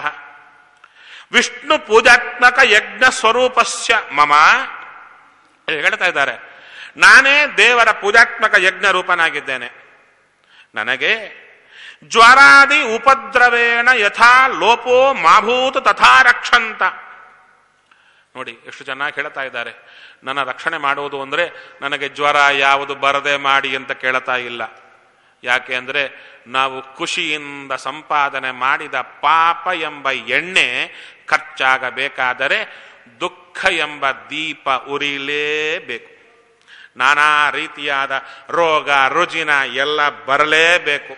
ವಿಷ್ಣು ಪೂಜಾತ್ಮಕ ಯಜ್ಞ ಸ್ವರೂಪಸ್ಯ ಮಮ ಹೇಳ್ತಾ ಇದ್ದಾರೆ ನಾನೇ ದೇವರ ಪೂಜಾತ್ಮಕ ಯಜ್ಞ ರೂಪನಾಗಿದ್ದೇನೆ ನನಗೆ ಜ್ವರಾದಿ ಉಪದ್ರವೇಣ ಯಥಾ ಲೋಪೋ ಮಾಭೂತ ತಥಾ ರಕ್ಷಂತ ನೋಡಿ ಎಷ್ಟು ಚೆನ್ನಾಗಿ ಹೇಳ್ತಾ ಇದ್ದಾರೆ ನನ್ನ ರಕ್ಷಣೆ ಮಾಡುವುದು ಅಂದ್ರೆ ನನಗೆ ಜ್ವರ ಯಾವುದು ಬರದೆ ಮಾಡಿ ಅಂತ ಕೇಳ್ತಾ ಇಲ್ಲ ಯಾಕೆ ಅಂದ್ರೆ ನಾವು ಖುಷಿಯಿಂದ ಸಂಪಾದನೆ ಮಾಡಿದ ಪಾಪ ಎಂಬ ಎಣ್ಣೆ ಖರ್ಚಾಗಬೇಕಾದರೆ ದುಃಖ ಎಂಬ ದೀಪ ಉರಿಲೇಬೇಕು ನಾನಾ ರೀತಿಯಾದ ರೋಗ ರುಜಿನ ಎಲ್ಲ ಬರಲೇಬೇಕು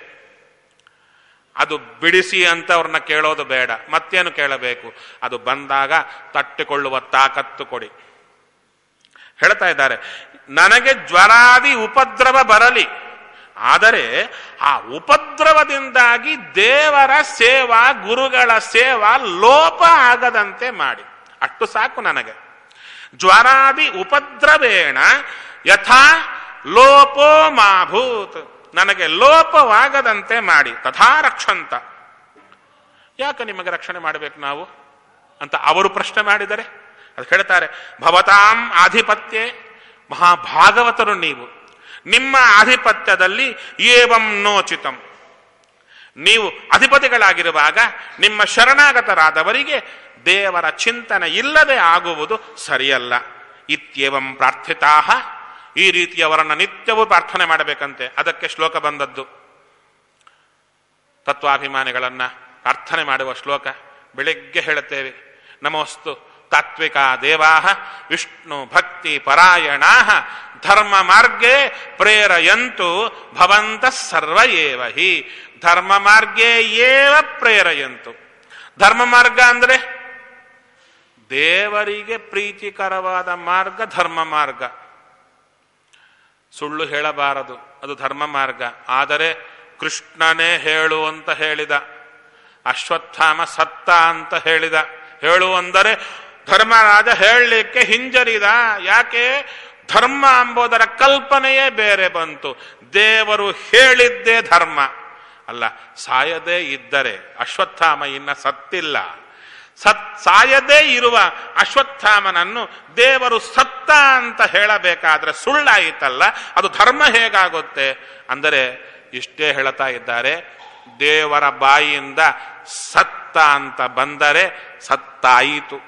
ಅದು ಬಿಡಿಸಿ ಅಂತ ಅವ್ರನ್ನ ಕೇಳೋದು ಬೇಡ ಮತ್ತೇನು ಕೇಳಬೇಕು ಅದು ಬಂದಾಗ ತಟ್ಟಿಕೊಳ್ಳುವ ತಾಕತ್ತು ಕೊಡಿ ಹೇಳ್ತಾ ಇದ್ದಾರೆ ನನಗೆ ಜ್ವರಾದಿ ಉಪದ್ರವ ಬರಲಿ ಆದರೆ ಆ ಉಪದ್ರವದಿಂದಾಗಿ ದೇವರ ಸೇವಾ ಗುರುಗಳ ಸೇವಾ ಲೋಪ ಆಗದಂತೆ ಮಾಡಿ ಅಷ್ಟು ಸಾಕು ನನಗೆ ಜ್ವರಾದಿ ಉಪದ್ರವೇಣ ಯಥಾ ಲೋಪೋ ಮಾಭೂತ್ ನನಗೆ ಲೋಪವಾಗದಂತೆ ಮಾಡಿ ತಥಾ ರಕ್ಷಂತ ಯಾಕೆ ನಿಮಗೆ ರಕ್ಷಣೆ ಮಾಡಬೇಕು ನಾವು ಅಂತ ಅವರು ಪ್ರಶ್ನೆ ಮಾಡಿದರೆ ಅದು ಹೇಳ್ತಾರೆ ಭವತಾಂ ಆಧಿಪತ್ಯೆ ಮಹಾಭಾಗವತರು ನೀವು ನಿಮ್ಮ ಆಧಿಪತ್ಯದಲ್ಲಿ ಏವಂ ನೋಚಿತಂ ನೀವು ಅಧಿಪತಿಗಳಾಗಿರುವಾಗ ನಿಮ್ಮ ಶರಣಾಗತರಾದವರಿಗೆ ದೇವರ ಚಿಂತನೆ ಇಲ್ಲದೆ ಆಗುವುದು ಸರಿಯಲ್ಲ ಇತ್ಯೇವಂ ಪ್ರಾರ್ಥಿತಾ ಈ ರೀತಿಯವರನ್ನ ನಿತ್ಯವೂ ಪ್ರಾರ್ಥನೆ ಮಾಡಬೇಕಂತೆ ಅದಕ್ಕೆ ಶ್ಲೋಕ ಬಂದದ್ದು ತತ್ವಾಭಿಮಾನಿಗಳನ್ನ ಪ್ರಾರ್ಥನೆ ಮಾಡುವ ಶ್ಲೋಕ ಬೆಳಿಗ್ಗೆ ಹೇಳುತ್ತೇವೆ ನಮೋಸ್ತು ತಾತ್ವಿಕ ದೇವಾ ವಿಷ್ಣು ಭಕ್ತಿ ಪರಾಯಣಾ ಧರ್ಮ ಮಾರ್ಗೇ ಪ್ರೇರಯಂತು ಭವಂತ ಸರ್ವ ಏವ ಹಿ ಧರ್ಮ ಮಾರ್ಗೇ ಏವ ಪ್ರೇರಯಂತು ಧರ್ಮ ಮಾರ್ಗ ಅಂದ್ರೆ ದೇವರಿಗೆ ಪ್ರೀತಿಕರವಾದ ಮಾರ್ಗ ಧರ್ಮ ಮಾರ್ಗ ಸುಳ್ಳು ಹೇಳಬಾರದು ಅದು ಧರ್ಮ ಮಾರ್ಗ ಆದರೆ ಕೃಷ್ಣನೇ ಹೇಳು ಅಂತ ಹೇಳಿದ ಅಶ್ವತ್ಥಾಮ ಸತ್ತ ಅಂತ ಹೇಳಿದ ಹೇಳು ಅಂದರೆ ಧರ್ಮರಾಜ ಹೇಳಲಿಕ್ಕೆ ಹಿಂಜರಿದ ಯಾಕೆ ಧರ್ಮ ಎಂಬುದರ ಕಲ್ಪನೆಯೇ ಬೇರೆ ಬಂತು ದೇವರು ಹೇಳಿದ್ದೇ ಧರ್ಮ ಅಲ್ಲ ಸಾಯದೇ ಇದ್ದರೆ ಅಶ್ವತ್ಥಾಮ ಇನ್ನ ಸತ್ತಿಲ್ಲ ಸತ್ ಸಾಯದೇ ಇರುವ ಅಶ್ವತ್ಥಾಮನನ್ನು ದೇವರು ಸತ್ತ ಅಂತ ಹೇಳಬೇಕಾದ್ರೆ ಸುಳ್ಳಾಯಿತಲ್ಲ ಅದು ಧರ್ಮ ಹೇಗಾಗುತ್ತೆ ಅಂದರೆ ಇಷ್ಟೇ ಹೇಳ್ತಾ ಇದ್ದಾರೆ ದೇವರ ಬಾಯಿಯಿಂದ ಸತ್ತ ಅಂತ ಬಂದರೆ ಸತ್ತಾಯಿತು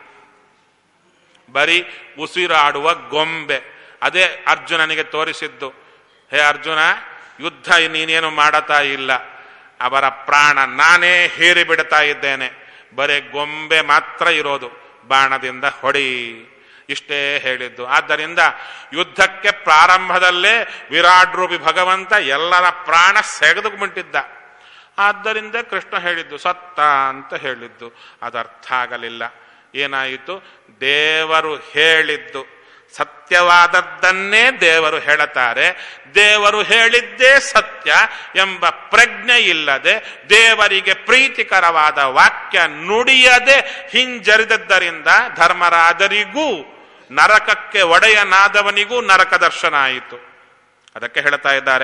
ಬರೀ ಉಸಿರಾಡುವ ಗೊಂಬೆ ಅದೇ ಅರ್ಜುನನಿಗೆ ತೋರಿಸಿದ್ದು ಹೇ ಅರ್ಜುನ ಯುದ್ಧ ನೀನೇನು ಮಾಡತಾ ಇಲ್ಲ ಅವರ ಪ್ರಾಣ ನಾನೇ ಹೇರಿ ಬಿಡ್ತಾ ಇದ್ದೇನೆ ಬರೇ ಗೊಂಬೆ ಮಾತ್ರ ಇರೋದು ಬಾಣದಿಂದ ಹೊಡಿ ಇಷ್ಟೇ ಹೇಳಿದ್ದು ಆದ್ದರಿಂದ ಯುದ್ಧಕ್ಕೆ ಪ್ರಾರಂಭದಲ್ಲೇ ವಿರಾಟ್ ರೂಪಿ ಭಗವಂತ ಎಲ್ಲರ ಪ್ರಾಣ ಸೆಗೆದುಬಿಟ್ಟಿದ್ದ ಆದ್ದರಿಂದ ಕೃಷ್ಣ ಹೇಳಿದ್ದು ಸತ್ತ ಅಂತ ಹೇಳಿದ್ದು ಅದರ್ಥ ಆಗಲಿಲ್ಲ ಏನಾಯಿತು ದೇವರು ಹೇಳಿದ್ದು ಸತ್ಯವಾದದ್ದನ್ನೇ ದೇವರು ಹೇಳುತ್ತಾರೆ ದೇವರು ಹೇಳಿದ್ದೇ ಸತ್ಯ ಎಂಬ ಪ್ರಜ್ಞೆ ಇಲ್ಲದೆ ದೇವರಿಗೆ ಪ್ರೀತಿಕರವಾದ ವಾಕ್ಯ ನುಡಿಯದೆ ಹಿಂಜರಿದದ್ದರಿಂದ ಧರ್ಮರಾಜರಿಗೂ ನರಕಕ್ಕೆ ಒಡೆಯನಾದವನಿಗೂ ನರಕ ದರ್ಶನ ಆಯಿತು ಅದಕ್ಕೆ ಹೇಳ್ತಾ ಇದ್ದಾರೆ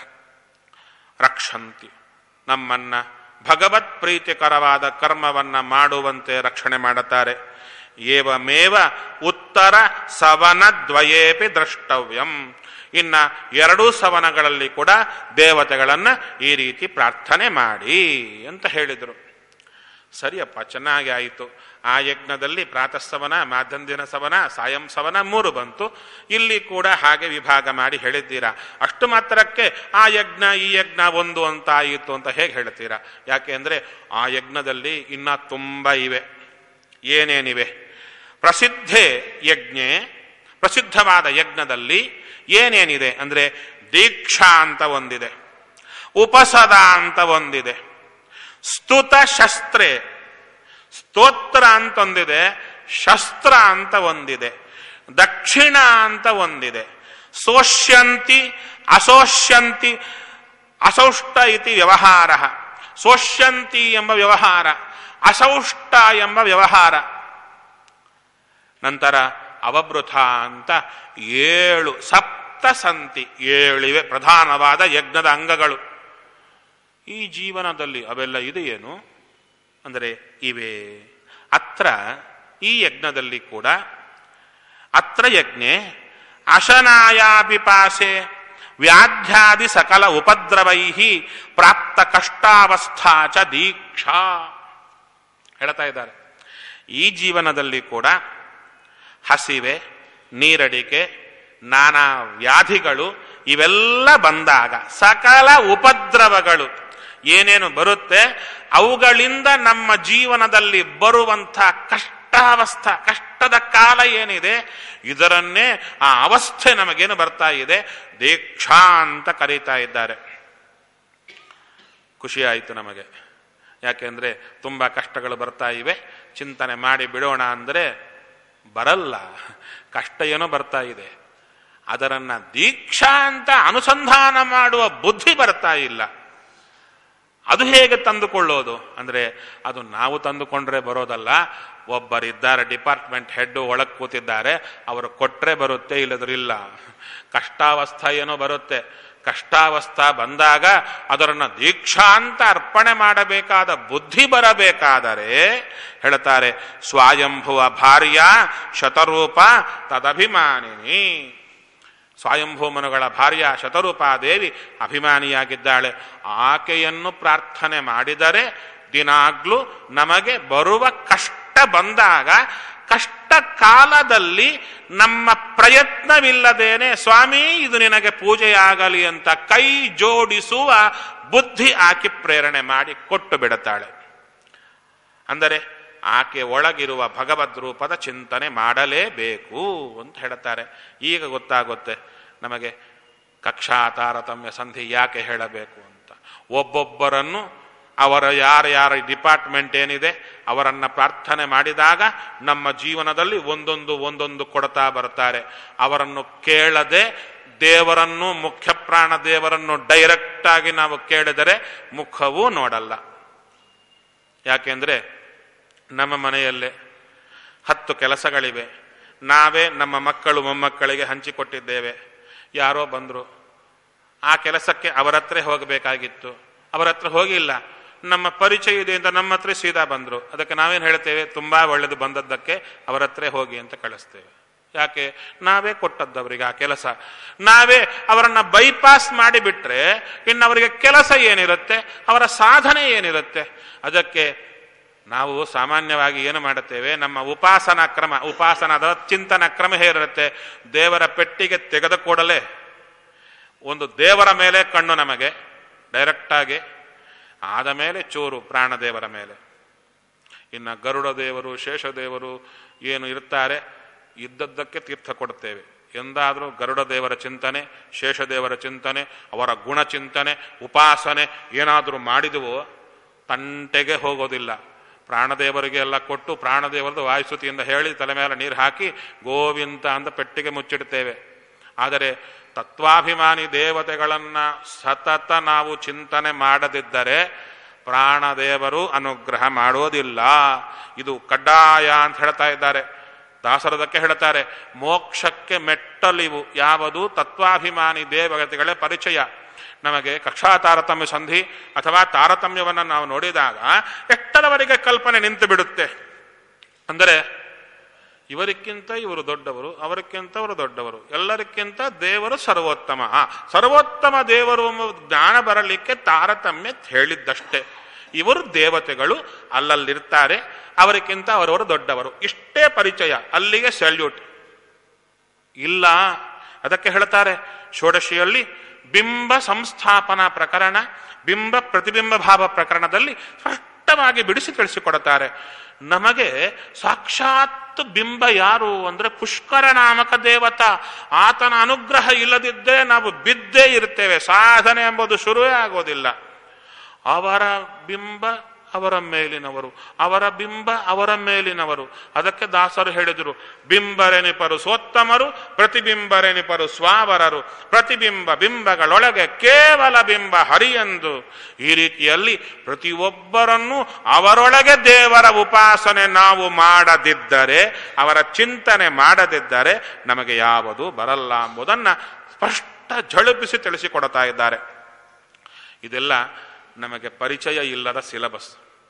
ರಕ್ಷಂತಿ ನಮ್ಮನ್ನ ಭಗವತ್ ಪ್ರೀತಿಕರವಾದ ಕರ್ಮವನ್ನ ಮಾಡುವಂತೆ ರಕ್ಷಣೆ ಮಾಡುತ್ತಾರೆ ಏವಮೇವ ಉತ್ತರ ಸವನದ್ವಯೇಪಿ ದ್ರಷ್ಟವ್ಯಂ ಇನ್ನ ಎರಡೂ ಸವನಗಳಲ್ಲಿ ಕೂಡ ದೇವತೆಗಳನ್ನ ಈ ರೀತಿ ಪ್ರಾರ್ಥನೆ ಮಾಡಿ ಅಂತ ಹೇಳಿದರು ಸರಿಯಪ್ಪ ಚೆನ್ನಾಗಿ ಆಯಿತು ಆ ಯಜ್ಞದಲ್ಲಿ ಪ್ರಾತಃಸವನ ಮಾಧ್ಯಂದಿನ ಸವನ ಸಾಯಂ ಸವನ ಮೂರು ಬಂತು ಇಲ್ಲಿ ಕೂಡ ಹಾಗೆ ವಿಭಾಗ ಮಾಡಿ ಹೇಳಿದ್ದೀರಾ ಅಷ್ಟು ಮಾತ್ರಕ್ಕೆ ಆ ಯಜ್ಞ ಈ ಯಜ್ಞ ಒಂದು ಅಂತ ಆಯಿತು ಅಂತ ಹೇಗೆ ಹೇಳ್ತೀರಾ ಯಾಕೆ ಅಂದ್ರೆ ಆ ಯಜ್ಞದಲ್ಲಿ ಇನ್ನ ತುಂಬ ಇವೆ ಏನೇನಿವೆ ಪ್ರಸಿದ್ಧೆ ಯಜ್ಞೆ ಪ್ರಸಿದ್ಧವಾದ ಯಜ್ಞದಲ್ಲಿ ಏನೇನಿದೆ ಅಂದ್ರೆ ದೀಕ್ಷಾ ಅಂತ ಒಂದಿದೆ ಉಪಸದ ಅಂತ ಒಂದಿದೆ ಸ್ತುತ ಶಸ್ತ್ರೆ ಸ್ತೋತ್ರ ಅಂತ ಒಂದಿದೆ ಶಸ್ತ್ರ ಅಂತ ಒಂದಿದೆ ದಕ್ಷಿಣ ಅಂತ ಒಂದಿದೆ ಸೋಷ್ಯಂತಿ ಅಸೋಷ್ಯಂತಿ ಅಸೌಷ್ಟ ಇತಿ ವ್ಯವಹಾರ ಸೋಷ್ಯಂತಿ ಎಂಬ ವ್ಯವಹಾರ ಅಸೌಷ್ಟ ಎಂಬ ವ್ಯವಹಾರ ನಂತರ ಅವಭೃತ ಅಂತ ಏಳು ಸಪ್ತ ಸಂತಿ ಏಳಿವೆ ಪ್ರಧಾನವಾದ ಯಜ್ಞದ ಅಂಗಗಳು ಈ ಜೀವನದಲ್ಲಿ ಅವೆಲ್ಲ ಇದೆಯೇನು ಅಂದರೆ ಇವೆ ಅತ್ರ ಈ ಯಜ್ಞದಲ್ಲಿ ಕೂಡ ಅತ್ರ ಯಜ್ಞೆ ಅಶನಾಯಾಪಿಪಾಸೆ ವ್ಯಾಧ್ಯಾದಿ ಸಕಲ ಉಪದ್ರವೈ ಪ್ರಾಪ್ತ ಕಷ್ಟಾವಸ್ಥಾ ಚ ದೀಕ್ಷಾ ಹೇಳ್ತಾ ಇದ್ದಾರೆ ಈ ಜೀವನದಲ್ಲಿ ಕೂಡ ಹಸಿವೆ ನೀರಡಿಕೆ ನಾನಾ ವ್ಯಾಧಿಗಳು ಇವೆಲ್ಲ ಬಂದಾಗ ಸಕಲ ಉಪದ್ರವಗಳು ಏನೇನು ಬರುತ್ತೆ ಅವುಗಳಿಂದ ನಮ್ಮ ಜೀವನದಲ್ಲಿ ಬರುವಂಥ ಕಷ್ಟಾವಸ್ಥಾ ಕಷ್ಟದ ಕಾಲ ಏನಿದೆ ಇದರನ್ನೇ ಆ ಅವಸ್ಥೆ ನಮಗೇನು ಬರ್ತಾ ಇದೆ ದೀಕ್ಷಾ ಅಂತ ಕರೀತಾ ಇದ್ದಾರೆ ಖುಷಿ ಆಯಿತು ನಮಗೆ ಯಾಕೆಂದ್ರೆ ತುಂಬಾ ಕಷ್ಟಗಳು ಬರ್ತಾ ಇವೆ ಚಿಂತನೆ ಮಾಡಿ ಬಿಡೋಣ ಅಂದರೆ ಬರಲ್ಲ ಕಷ್ಟ ಏನೋ ಬರ್ತಾ ಇದೆ ಅದರನ್ನ ದೀಕ್ಷಾ ಅಂತ ಅನುಸಂಧಾನ ಮಾಡುವ ಬುದ್ಧಿ ಬರ್ತಾ ಇಲ್ಲ ಅದು ಹೇಗೆ ತಂದುಕೊಳ್ಳೋದು ಅಂದ್ರೆ ಅದು ನಾವು ತಂದುಕೊಂಡ್ರೆ ಬರೋದಲ್ಲ ಒಬ್ಬರಿದ್ದಾರೆ ಡಿಪಾರ್ಟ್ಮೆಂಟ್ ಹೆಡ್ ಒಳಗೆ ಕೂತಿದ್ದಾರೆ ಅವರು ಕೊಟ್ರೆ ಬರುತ್ತೆ ಇಲ್ಲದ್ರೆ ಇಲ್ಲ ಕಷ್ಟಾವಸ್ಥಾ ಏನೋ ಬರುತ್ತೆ ಕಷ್ಟಾವಸ್ಥಾ ಬಂದಾಗ ಅದರನ್ನ ದೀಕ್ಷಾ ಅಂತ ಅರ್ಪಣೆ ಮಾಡಬೇಕಾದ ಬುದ್ಧಿ ಬರಬೇಕಾದರೆ ಹೇಳ್ತಾರೆ ಸ್ವಾಯಂಭುವ ಭಾರ್ಯ ಶತರೂಪ ತದಭಿಮಾನಿನಿ ಸ್ವಯಂಭೂಮನುಗಳ ಭಾರ್ಯ ಶತರೂಪಾದೇವಿ ಅಭಿಮಾನಿಯಾಗಿದ್ದಾಳೆ ಆಕೆಯನ್ನು ಪ್ರಾರ್ಥನೆ ಮಾಡಿದರೆ ದಿನಾಗ್ಲೂ ನಮಗೆ ಬರುವ ಕಷ್ಟ ಬಂದಾಗ ಕಷ್ಟ ಕಾಲದಲ್ಲಿ ನಮ್ಮ ಪ್ರಯತ್ನವಿಲ್ಲದೇನೆ ಸ್ವಾಮಿ ಇದು ನಿನಗೆ ಪೂಜೆಯಾಗಲಿ ಅಂತ ಕೈ ಜೋಡಿಸುವ ಬುದ್ಧಿ ಆಕೆ ಪ್ರೇರಣೆ ಮಾಡಿ ಕೊಟ್ಟು ಬಿಡುತ್ತಾಳೆ ಅಂದರೆ ಆಕೆ ಒಳಗಿರುವ ಭಗವದ್ ರೂಪದ ಚಿಂತನೆ ಮಾಡಲೇಬೇಕು ಅಂತ ಹೇಳ್ತಾರೆ ಈಗ ಗೊತ್ತಾಗುತ್ತೆ ನಮಗೆ ಕಕ್ಷಾ ತಾರತಮ್ಯ ಸಂಧಿ ಯಾಕೆ ಹೇಳಬೇಕು ಅಂತ ಒಬ್ಬೊಬ್ಬರನ್ನು ಅವರ ಯಾರ ಯಾರ ಡಿಪಾರ್ಟ್ಮೆಂಟ್ ಏನಿದೆ ಅವರನ್ನ ಪ್ರಾರ್ಥನೆ ಮಾಡಿದಾಗ ನಮ್ಮ ಜೀವನದಲ್ಲಿ ಒಂದೊಂದು ಒಂದೊಂದು ಕೊಡ್ತಾ ಬರ್ತಾರೆ ಅವರನ್ನು ಕೇಳದೆ ದೇವರನ್ನು ಮುಖ್ಯ ಪ್ರಾಣ ದೇವರನ್ನು ಡೈರೆಕ್ಟ್ ಆಗಿ ನಾವು ಕೇಳಿದರೆ ಮುಖವೂ ನೋಡಲ್ಲ ಯಾಕೆಂದ್ರೆ ನಮ್ಮ ಮನೆಯಲ್ಲೇ ಹತ್ತು ಕೆಲಸಗಳಿವೆ ನಾವೇ ನಮ್ಮ ಮಕ್ಕಳು ಮೊಮ್ಮಕ್ಕಳಿಗೆ ಹಂಚಿಕೊಟ್ಟಿದ್ದೇವೆ ಯಾರೋ ಬಂದರು ಆ ಕೆಲಸಕ್ಕೆ ಅವರ ಹತ್ರ ಹೋಗಬೇಕಾಗಿತ್ತು ಅವರ ಹತ್ರ ಹೋಗಿಲ್ಲ ನಮ್ಮ ಪರಿಚಯ ಇದೆ ಅಂತ ನಮ್ಮ ಹತ್ರ ಸೀದಾ ಬಂದರು ಅದಕ್ಕೆ ನಾವೇನು ಹೇಳ್ತೇವೆ ತುಂಬಾ ಒಳ್ಳೇದು ಬಂದದ್ದಕ್ಕೆ ಅವರ ಹತ್ರ ಹೋಗಿ ಅಂತ ಕಳಿಸ್ತೇವೆ ಯಾಕೆ ನಾವೇ ಕೊಟ್ಟದ್ದವರಿಗೆ ಆ ಕೆಲಸ ನಾವೇ ಅವರನ್ನ ಬೈಪಾಸ್ ಮಾಡಿಬಿಟ್ರೆ ಇನ್ನು ಅವರಿಗೆ ಕೆಲಸ ಏನಿರುತ್ತೆ ಅವರ ಸಾಧನೆ ಏನಿರುತ್ತೆ ಅದಕ್ಕೆ ನಾವು ಸಾಮಾನ್ಯವಾಗಿ ಏನು ಮಾಡುತ್ತೇವೆ ನಮ್ಮ ಉಪಾಸನಾ ಕ್ರಮ ಉಪಾಸನದ ಚಿಂತನ ಕ್ರಮ ಹೇಗಿರುತ್ತೆ ದೇವರ ಪೆಟ್ಟಿಗೆ ತೆಗೆದ ಕೂಡಲೇ ಒಂದು ದೇವರ ಮೇಲೆ ಕಣ್ಣು ನಮಗೆ ಡೈರೆಕ್ಟಾಗಿ ಆದ ಮೇಲೆ ಚೂರು ಪ್ರಾಣದೇವರ ಮೇಲೆ ಇನ್ನು ಗರುಡ ದೇವರು ಶೇಷದೇವರು ಏನು ಇರ್ತಾರೆ ಇದ್ದದ್ದಕ್ಕೆ ತೀರ್ಥ ಕೊಡ್ತೇವೆ ಎಂದಾದರೂ ಗರುಡ ದೇವರ ಚಿಂತನೆ ಶೇಷದೇವರ ಚಿಂತನೆ ಅವರ ಗುಣ ಚಿಂತನೆ ಉಪಾಸನೆ ಏನಾದರೂ ಮಾಡಿದವೋ ತಂಟೆಗೆ ಹೋಗೋದಿಲ್ಲ ಪ್ರಾಣದೇವರಿಗೆ ಎಲ್ಲ ಕೊಟ್ಟು ಪ್ರಾಣದೇವರದು ವಾಯುಸ್ತುತಿಯಿಂದ ಹೇಳಿ ತಲೆ ಮೇಲೆ ನೀರು ಹಾಕಿ ಗೋವಿಂದ ಅಂತ ಪೆಟ್ಟಿಗೆ ಮುಚ್ಚಿಡ್ತೇವೆ ಆದರೆ ತತ್ವಾಭಿಮಾನಿ ದೇವತೆಗಳನ್ನ ಸತತ ನಾವು ಚಿಂತನೆ ಮಾಡದಿದ್ದರೆ ಪ್ರಾಣದೇವರು ಅನುಗ್ರಹ ಮಾಡೋದಿಲ್ಲ ಇದು ಕಡ್ಡಾಯ ಅಂತ ಹೇಳ್ತಾ ಇದ್ದಾರೆ ದಾಸರದಕ್ಕೆ ಹೇಳ್ತಾರೆ ಮೋಕ್ಷಕ್ಕೆ ಮೆಟ್ಟಲಿವು ಯಾವುದು ತತ್ವಾಭಿಮಾನಿ ದೇವತೆಗಳೇ ಪರಿಚಯ ನಮಗೆ ಕಕ್ಷಾ ತಾರತಮ್ಯ ಸಂಧಿ ಅಥವಾ ತಾರತಮ್ಯವನ್ನು ನಾವು ನೋಡಿದಾಗ ಎಷ್ಟರವರೆಗೆ ಕಲ್ಪನೆ ನಿಂತು ಬಿಡುತ್ತೆ ಅಂದರೆ ಇವರಿಕ್ಕಿಂತ ಇವರು ದೊಡ್ಡವರು ಅವರಿಕ್ಕಿಂತ ಅವರು ದೊಡ್ಡವರು ಎಲ್ಲರಿಕ್ಕಿಂತ ದೇವರು ಸರ್ವೋತ್ತಮ ಆ, ಸರ್ವೋತ್ತಮ ದೇವರು ಎಂಬ ಜ್ಞಾನ ಬರಲಿಕ್ಕೆ ತಾರತಮ್ಯ ಹೇಳಿದ್ದಷ್ಟೇ ಇವರು ದೇವತೆಗಳು ಅಲ್ಲಲ್ಲಿರ್ತಾರೆ ಅವರಿಗಿಂತ ಅವರವರು ದೊಡ್ಡವರು ಇಷ್ಟೇ ಪರಿಚಯ ಅಲ್ಲಿಗೆ ಸೆಲ್ಯೂಟ್ ಇಲ್ಲ ಅದಕ್ಕೆ ಹೇಳ್ತಾರೆ ಷೋಡಶಿಯಲ್ಲಿ ಬಿಂಬ ಸಂಸ್ಥಾಪನಾ ಪ್ರಕರಣ ಬಿಂಬ ಪ್ರತಿಬಿಂಬ ಭಾವ ಪ್ರಕರಣದಲ್ಲಿ ಸ್ಪಷ್ಟವಾಗಿ ಬಿಡಿಸಿ ತಿಳಿಸಿಕೊಡುತ್ತಾರೆ ನಮಗೆ ಸಾಕ್ಷಾತ್ ಬಿಂಬ ಯಾರು ಅಂದ್ರೆ ಪುಷ್ಕರ ನಾಮಕ ದೇವತ ಆತನ ಅನುಗ್ರಹ ಇಲ್ಲದಿದ್ದರೆ ನಾವು ಬಿದ್ದೇ ಇರ್ತೇವೆ ಸಾಧನೆ ಎಂಬುದು ಶುರುವೇ ಆಗೋದಿಲ್ಲ ಅವರ ಬಿಂಬ ಅವರ ಮೇಲಿನವರು ಅವರ ಬಿಂಬ ಅವರ ಮೇಲಿನವರು ಅದಕ್ಕೆ ದಾಸರು ಹೇಳಿದರು ಬಿಂಬರೆನಿಪರು ಸೋತ್ತಮರು ಪ್ರತಿಬಿಂಬರೆನಿಪರು ಸ್ವಾವರರು ಪ್ರತಿಬಿಂಬ ಬಿಂಬಗಳೊಳಗೆ ಕೇವಲ ಬಿಂಬ ಹರಿಯಂದು ಈ ರೀತಿಯಲ್ಲಿ ಪ್ರತಿಯೊಬ್ಬರನ್ನೂ ಅವರೊಳಗೆ ದೇವರ ಉಪಾಸನೆ ನಾವು ಮಾಡದಿದ್ದರೆ ಅವರ ಚಿಂತನೆ ಮಾಡದಿದ್ದರೆ ನಮಗೆ ಯಾವುದು ಬರಲ್ಲ ಎಂಬುದನ್ನು ಸ್ಪಷ್ಟ ಝಳುಪಿಸಿ ತಿಳಿಸಿಕೊಡ್ತಾ ಇದ್ದಾರೆ ಇದೆಲ್ಲ ನಮಗೆ ಪರಿಚಯ ಇಲ್ಲದ ಸಿಲಬಸ್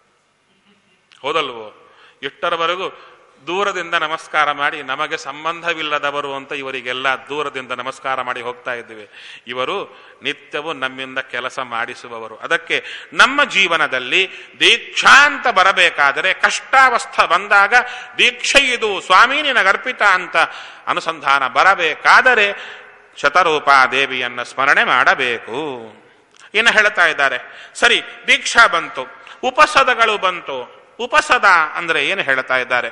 ಹೌದಲ್ವೋ ಇಷ್ಟರವರೆಗೂ ದೂರದಿಂದ ನಮಸ್ಕಾರ ಮಾಡಿ ನಮಗೆ ಸಂಬಂಧವಿಲ್ಲದವರು ಅಂತ ಇವರಿಗೆಲ್ಲ ದೂರದಿಂದ ನಮಸ್ಕಾರ ಮಾಡಿ ಹೋಗ್ತಾ ಇದ್ದೀವಿ ಇವರು ನಿತ್ಯವೂ ನಮ್ಮಿಂದ ಕೆಲಸ ಮಾಡಿಸುವವರು ಅದಕ್ಕೆ ನಮ್ಮ ಜೀವನದಲ್ಲಿ ದೀಕ್ಷಾ ಅಂತ ಬರಬೇಕಾದರೆ ಕಷ್ಟಾವಸ್ಥ ಬಂದಾಗ ದೀಕ್ಷೆ ಇದು ಸ್ವಾಮಿ ನಿನಗರ್ಪಿತ ಅಂತ ಅನುಸಂಧಾನ ಬರಬೇಕಾದರೆ ಶತರೂಪಾ ದೇವಿಯನ್ನ ಸ್ಮರಣೆ ಮಾಡಬೇಕು ಇನ್ನು ಹೇಳ್ತಾ ಇದ್ದಾರೆ ಸರಿ ದೀಕ್ಷಾ ಬಂತು ಉಪಸದಗಳು ಬಂತು ಉಪಸದ ಅಂದ್ರೆ ಏನು ಹೇಳ್ತಾ ಇದ್ದಾರೆ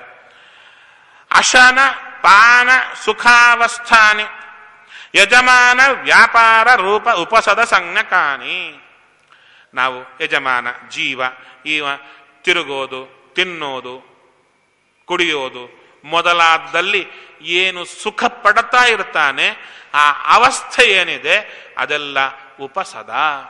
ಅಶನ ಪಾನ ಸುಖಾವಸ್ಥಾನಿ ಯಜಮಾನ ವ್ಯಾಪಾರ ರೂಪ ಉಪಸದ ಸಂಜ್ಞಕಾನಿ ನಾವು ಯಜಮಾನ ಜೀವ ಈವ ತಿರುಗೋದು ತಿನ್ನೋದು ಕುಡಿಯೋದು ಮೊದಲಾದಲ್ಲಿ ಏನು ಸುಖ ಪಡ್ತಾ ಇರ್ತಾನೆ ಆ ಅವಸ್ಥೆ ಏನಿದೆ ಅದೆಲ್ಲ ಉಪಸದ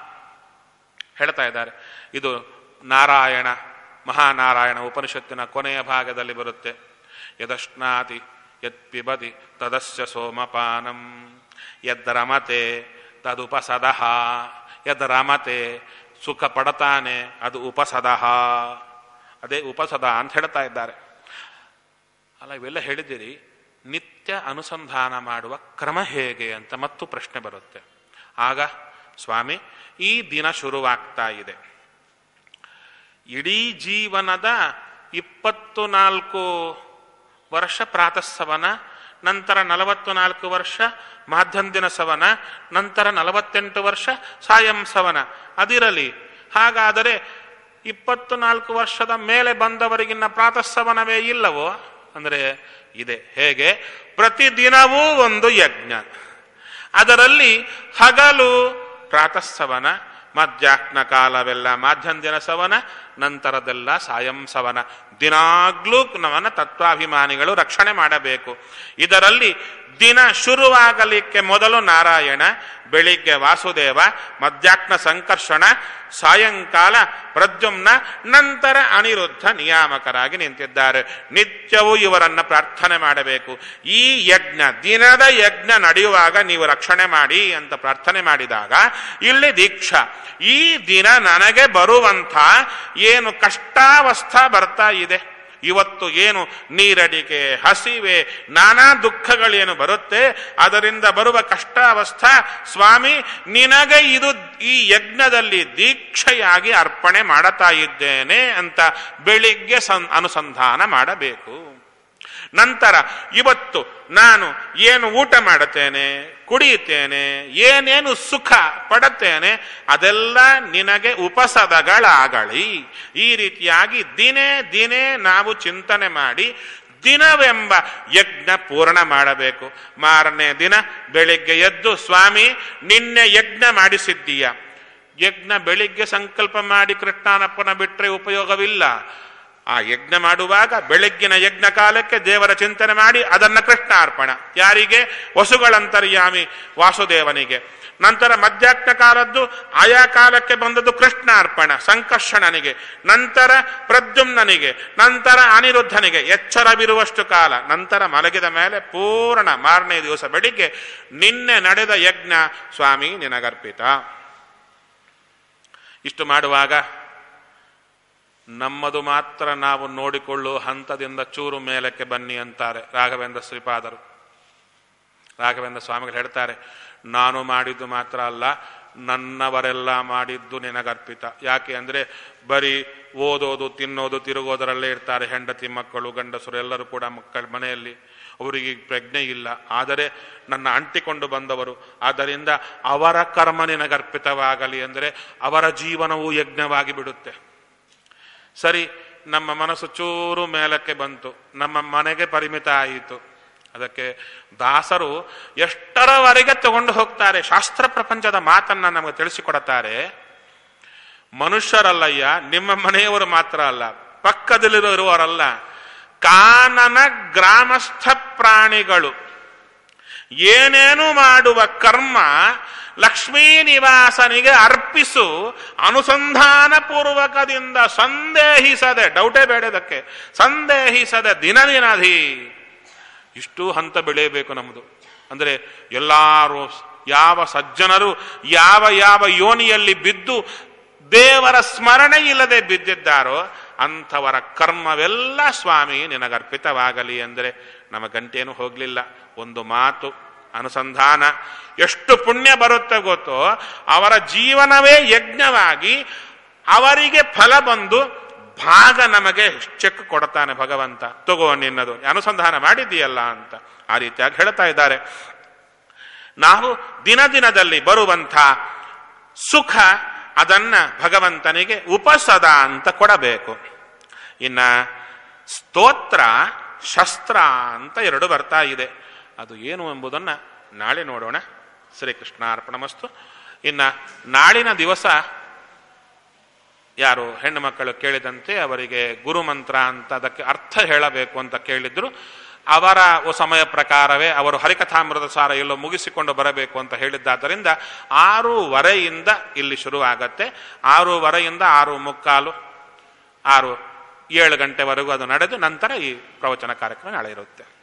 ಹೇಳ್ತಾ ಇದ್ದಾರೆ ಇದು ನಾರಾಯಣ ಮಹಾನಾರಾಯಣ ಉಪನಿಷತ್ತಿನ ಕೊನೆಯ ಭಾಗದಲ್ಲಿ ಬರುತ್ತೆ ಯದಶ್ನಾತಿ ಯತ್ ಪಿಬತಿ ತದಸ್ಯ ಸೋಮಪಾನಂ ಯದ್ ರಮತೆ ತದುಪಸದಃ ಯದ್ ರಮತೆ ಸುಖ ಪಡತಾನೆ ಅದು ಉಪಸದಃ ಅದೇ ಉಪಸದ ಅಂತ ಹೇಳ್ತಾ ಇದ್ದಾರೆ ಅಲ್ಲ ಇವೆಲ್ಲ ಹೇಳಿದಿರಿ ನಿತ್ಯ ಅನುಸಂಧಾನ ಮಾಡುವ ಕ್ರಮ ಹೇಗೆ ಅಂತ ಮತ್ತು ಪ್ರಶ್ನೆ ಬರುತ್ತೆ ಆಗ ಸ್ವಾಮಿ ಈ ದಿನ ಶುರುವಾಗ್ತಾ ಇದೆ ಇಡೀ ಜೀವನದ ಇಪ್ಪತ್ತು ನಾಲ್ಕು ವರ್ಷ ಪ್ರಾತಃಸವನ ನಂತರ ನಲವತ್ತು ನಾಲ್ಕು ವರ್ಷ ಮಾಧ್ಯಂದಿನ ಸವನ ನಂತರ ನಲವತ್ತೆಂಟು ವರ್ಷ ಸಾಯಂ ಸವನ ಅದಿರಲಿ ಹಾಗಾದರೆ ಇಪ್ಪತ್ತು ನಾಲ್ಕು ವರ್ಷದ ಮೇಲೆ ಬಂದವರಿಗಿನ್ನ ಪ್ರಾತಃಸವನವೇ ಇಲ್ಲವೋ ಅಂದರೆ ಇದೆ ಹೇಗೆ ಪ್ರತಿದಿನವೂ ಒಂದು ಯಜ್ಞ ಅದರಲ್ಲಿ ಹಗಲು ಪ್ರಾತಃಸವನ ಮಧ್ಯಾಹ್ನ ಕಾಲವೆಲ್ಲ ಮಾಧ್ಯಂದಿನ ಸವನ ನಂತರದೆಲ್ಲ ಸಾಯಂ ಸವನ ದಿನಾಗ್ಲೂ ನವನ ತತ್ವಾಭಿಮಾನಿಗಳು ರಕ್ಷಣೆ ಮಾಡಬೇಕು ಇದರಲ್ಲಿ ದಿನ ಶುರುವಾಗಲಿಕ್ಕೆ ಮೊದಲು ನಾರಾಯಣ ಬೆಳಿಗ್ಗೆ ವಾಸುದೇವ ಮಧ್ಯಾಹ್ನ ಸಂಕರ್ಷಣ ಸಾಯಂಕಾಲ ಪ್ರದ್ಯುಮ್ನ ನಂತರ ಅನಿರುದ್ಧ ನಿಯಾಮಕರಾಗಿ ನಿಂತಿದ್ದಾರೆ ನಿತ್ಯವೂ ಇವರನ್ನ ಪ್ರಾರ್ಥನೆ ಮಾಡಬೇಕು ಈ ಯಜ್ಞ ದಿನದ ಯಜ್ಞ ನಡೆಯುವಾಗ ನೀವು ರಕ್ಷಣೆ ಮಾಡಿ ಅಂತ ಪ್ರಾರ್ಥನೆ ಮಾಡಿದಾಗ ಇಲ್ಲಿ ದೀಕ್ಷಾ ಈ ದಿನ ನನಗೆ ಬರುವಂಥ ಏನು ಕಷ್ಟಾವಸ್ಥಾ ಬರ್ತಾ ಇದೆ ಇವತ್ತು ಏನು ನೀರಡಿಕೆ ಹಸಿವೆ ನಾನಾ ದುಃಖಗಳೇನು ಬರುತ್ತೆ ಅದರಿಂದ ಬರುವ ಕಷ್ಟಾವಸ್ಥಾ ಸ್ವಾಮಿ ನಿನಗೆ ಇದು ಈ ಯಜ್ಞದಲ್ಲಿ ದೀಕ್ಷೆಯಾಗಿ ಅರ್ಪಣೆ ಮಾಡುತ್ತಾ ಇದ್ದೇನೆ ಅಂತ ಬೆಳಿಗ್ಗೆ ಸಂ ಅನುಸಂಧಾನ ಮಾಡಬೇಕು ನಂತರ ಇವತ್ತು ನಾನು ಏನು ಊಟ ಮಾಡುತ್ತೇನೆ ಕುಡಿಯುತ್ತೇನೆ ಏನೇನು ಸುಖ ಪಡುತ್ತೇನೆ ಅದೆಲ್ಲ ನಿನಗೆ ಉಪಸದಗಳಾಗಲಿ ಈ ರೀತಿಯಾಗಿ ದಿನೇ ದಿನೇ ನಾವು ಚಿಂತನೆ ಮಾಡಿ ದಿನವೆಂಬ ಯಜ್ಞ ಪೂರ್ಣ ಮಾಡಬೇಕು ಮಾರನೇ ದಿನ ಬೆಳಿಗ್ಗೆ ಎದ್ದು ಸ್ವಾಮಿ ನಿನ್ನೆ ಯಜ್ಞ ಮಾಡಿಸಿದ್ದೀಯ ಯಜ್ಞ ಬೆಳಿಗ್ಗೆ ಸಂಕಲ್ಪ ಮಾಡಿ ಕೃಷ್ಣಾನಪ್ಪನ ಬಿಟ್ಟರೆ ಉಪಯೋಗವಿಲ್ಲ ಆ ಯಜ್ಞ ಮಾಡುವಾಗ ಬೆಳಗ್ಗಿನ ಯಜ್ಞ ಕಾಲಕ್ಕೆ ದೇವರ ಚಿಂತನೆ ಮಾಡಿ ಅದನ್ನ ಕೃಷ್ಣಾರ್ಪಣ ಯಾರಿಗೆ ವಸುಗಳಂತರ್ಯಾಮಿ ವಾಸುದೇವನಿಗೆ ನಂತರ ಮಧ್ಯಾಹ್ನ ಕಾಲದ್ದು ಆಯಾ ಕಾಲಕ್ಕೆ ಬಂದದ್ದು ಕೃಷ್ಣಾರ್ಪಣ ಸಂಕರ್ಷಣನಿಗೆ ನಂತರ ಪ್ರದ್ಯುಮ್ನನಿಗೆ ನಂತರ ಅನಿರುದ್ಧನಿಗೆ ಎಚ್ಚರವಿರುವಷ್ಟು ಕಾಲ ನಂತರ ಮಲಗಿದ ಮೇಲೆ ಪೂರ್ಣ ಮಾರನೇ ದಿವಸ ಬೆಳಿಗ್ಗೆ ನಿನ್ನೆ ನಡೆದ ಯಜ್ಞ ಸ್ವಾಮಿ ನಿನಗರ್ಪಿತ ಇಷ್ಟು ಮಾಡುವಾಗ ನಮ್ಮದು ಮಾತ್ರ ನಾವು ನೋಡಿಕೊಳ್ಳುವ ಹಂತದಿಂದ ಚೂರು ಮೇಲಕ್ಕೆ ಬನ್ನಿ ಅಂತಾರೆ ರಾಘವೇಂದ್ರ ಶ್ರೀಪಾದರು ರಾಘವೇಂದ್ರ ಸ್ವಾಮಿಗಳು ಹೇಳ್ತಾರೆ ನಾನು ಮಾಡಿದ್ದು ಮಾತ್ರ ಅಲ್ಲ ನನ್ನವರೆಲ್ಲ ಮಾಡಿದ್ದು ನಿನಗರ್ಪಿತ ಯಾಕೆ ಅಂದ್ರೆ ಬರೀ ಓದೋದು ತಿನ್ನೋದು ತಿರುಗೋದರಲ್ಲೇ ಇರ್ತಾರೆ ಹೆಂಡತಿ ಮಕ್ಕಳು ಗಂಡಸರು ಎಲ್ಲರೂ ಕೂಡ ಮಕ್ಕಳ ಮನೆಯಲ್ಲಿ ಅವರಿಗೆ ಪ್ರಜ್ಞೆ ಇಲ್ಲ ಆದರೆ ನನ್ನ ಅಂಟಿಕೊಂಡು ಬಂದವರು ಆದ್ದರಿಂದ ಅವರ ಕರ್ಮ ನಿನಗರ್ಪಿತವಾಗಲಿ ಅಂದರೆ ಅವರ ಜೀವನವು ಯಜ್ಞವಾಗಿ ಬಿಡುತ್ತೆ ಸರಿ ನಮ್ಮ ಮನಸ್ಸು ಚೂರು ಮೇಲಕ್ಕೆ ಬಂತು ನಮ್ಮ ಮನೆಗೆ ಪರಿಮಿತ ಆಯಿತು ಅದಕ್ಕೆ ದಾಸರು ಎಷ್ಟರವರೆಗೆ ತಗೊಂಡು ಹೋಗ್ತಾರೆ ಶಾಸ್ತ್ರ ಪ್ರಪಂಚದ ಮಾತನ್ನ ನಮಗೆ ತಿಳಿಸಿಕೊಡುತ್ತಾರೆ ಮನುಷ್ಯರಲ್ಲಯ್ಯ ನಿಮ್ಮ ಮನೆಯವರು ಮಾತ್ರ ಅಲ್ಲ ಪಕ್ಕದಲ್ಲಿರುವವರಲ್ಲ ಕಾನನ ಗ್ರಾಮಸ್ಥ ಪ್ರಾಣಿಗಳು ಏನೇನು ಮಾಡುವ ಕರ್ಮ ಲಕ್ಷ್ಮೀ ನಿವಾಸನಿಗೆ ಅರ್ಪಿಸು ಅನುಸಂಧಾನ ಪೂರ್ವಕದಿಂದ ಸಂದೇಹಿಸದೆ ಡೌಟೇ ಬೇಡದಕ್ಕೆ ಸಂದೇಹಿಸದೆ ದಿನ ದಿನಧಿ ಇಷ್ಟು ಹಂತ ಬೆಳೆಯಬೇಕು ನಮ್ಮದು ಅಂದರೆ ಎಲ್ಲಾರು ಯಾವ ಸಜ್ಜನರು ಯಾವ ಯಾವ ಯೋನಿಯಲ್ಲಿ ಬಿದ್ದು ದೇವರ ಸ್ಮರಣೆ ಇಲ್ಲದೆ ಬಿದ್ದಿದ್ದಾರೋ ಅಂಥವರ ಕರ್ಮವೆಲ್ಲ ಸ್ವಾಮಿ ನಿನಗರ್ಪಿತವಾಗಲಿ ಅಂದರೆ ನಮ್ಮ ಗಂಟೇನು ಹೋಗಲಿಲ್ಲ ಒಂದು ಮಾತು ಅನುಸಂಧಾನ ಎಷ್ಟು ಪುಣ್ಯ ಬರುತ್ತೆ ಗೊತ್ತೋ ಅವರ ಜೀವನವೇ ಯಜ್ಞವಾಗಿ ಅವರಿಗೆ ಫಲ ಬಂದು ಭಾಗ ನಮಗೆ ಚೆಕ್ ಕೊಡ್ತಾನೆ ಭಗವಂತ ತಗೋ ನಿನ್ನದು ಅನುಸಂಧಾನ ಮಾಡಿದ್ದೀಯಲ್ಲ ಅಂತ ಆ ರೀತಿಯಾಗಿ ಹೇಳ್ತಾ ಇದ್ದಾರೆ ನಾವು ದಿನ ದಿನದಲ್ಲಿ ಬರುವಂಥ ಸುಖ ಅದನ್ನ ಭಗವಂತನಿಗೆ ಉಪಸದ ಅಂತ ಕೊಡಬೇಕು ಇನ್ನ ಸ್ತೋತ್ರ ಶಸ್ತ್ರ ಅಂತ ಎರಡು ಬರ್ತಾ ಇದೆ ಅದು ಏನು ಎಂಬುದನ್ನ ನಾಳೆ ನೋಡೋಣ ಶ್ರೀಕೃಷ್ಣ ಅರ್ಪಣಮಸ್ತು ಇನ್ನ ನಾಳಿನ ದಿವಸ ಯಾರು ಹೆಣ್ಣು ಮಕ್ಕಳು ಕೇಳಿದಂತೆ ಅವರಿಗೆ ಗುರುಮಂತ್ರ ಅಂತ ಅದಕ್ಕೆ ಅರ್ಥ ಹೇಳಬೇಕು ಅಂತ ಕೇಳಿದ್ರು ಅವರ ಸಮಯ ಪ್ರಕಾರವೇ ಅವರು ಹರಿಕಥಾಮೃತ ಸಾರ ಎಲ್ಲೋ ಮುಗಿಸಿಕೊಂಡು ಬರಬೇಕು ಅಂತ ಹೇಳಿದ್ದಾದ್ದರಿಂದ ಆರೂವರೆಯಿಂದ ಇಲ್ಲಿ ಶುರುವಾಗತ್ತೆ ಆರೂವರೆಯಿಂದ ಆರು ಮುಕ್ಕಾಲು ಆರು ಏಳು ಗಂಟೆವರೆಗೂ ಅದು ನಡೆದು ನಂತರ ಈ ಪ್ರವಚನ ಕಾರ್ಯಕ್ರಮ ನಾಳೆ ಇರುತ್ತೆ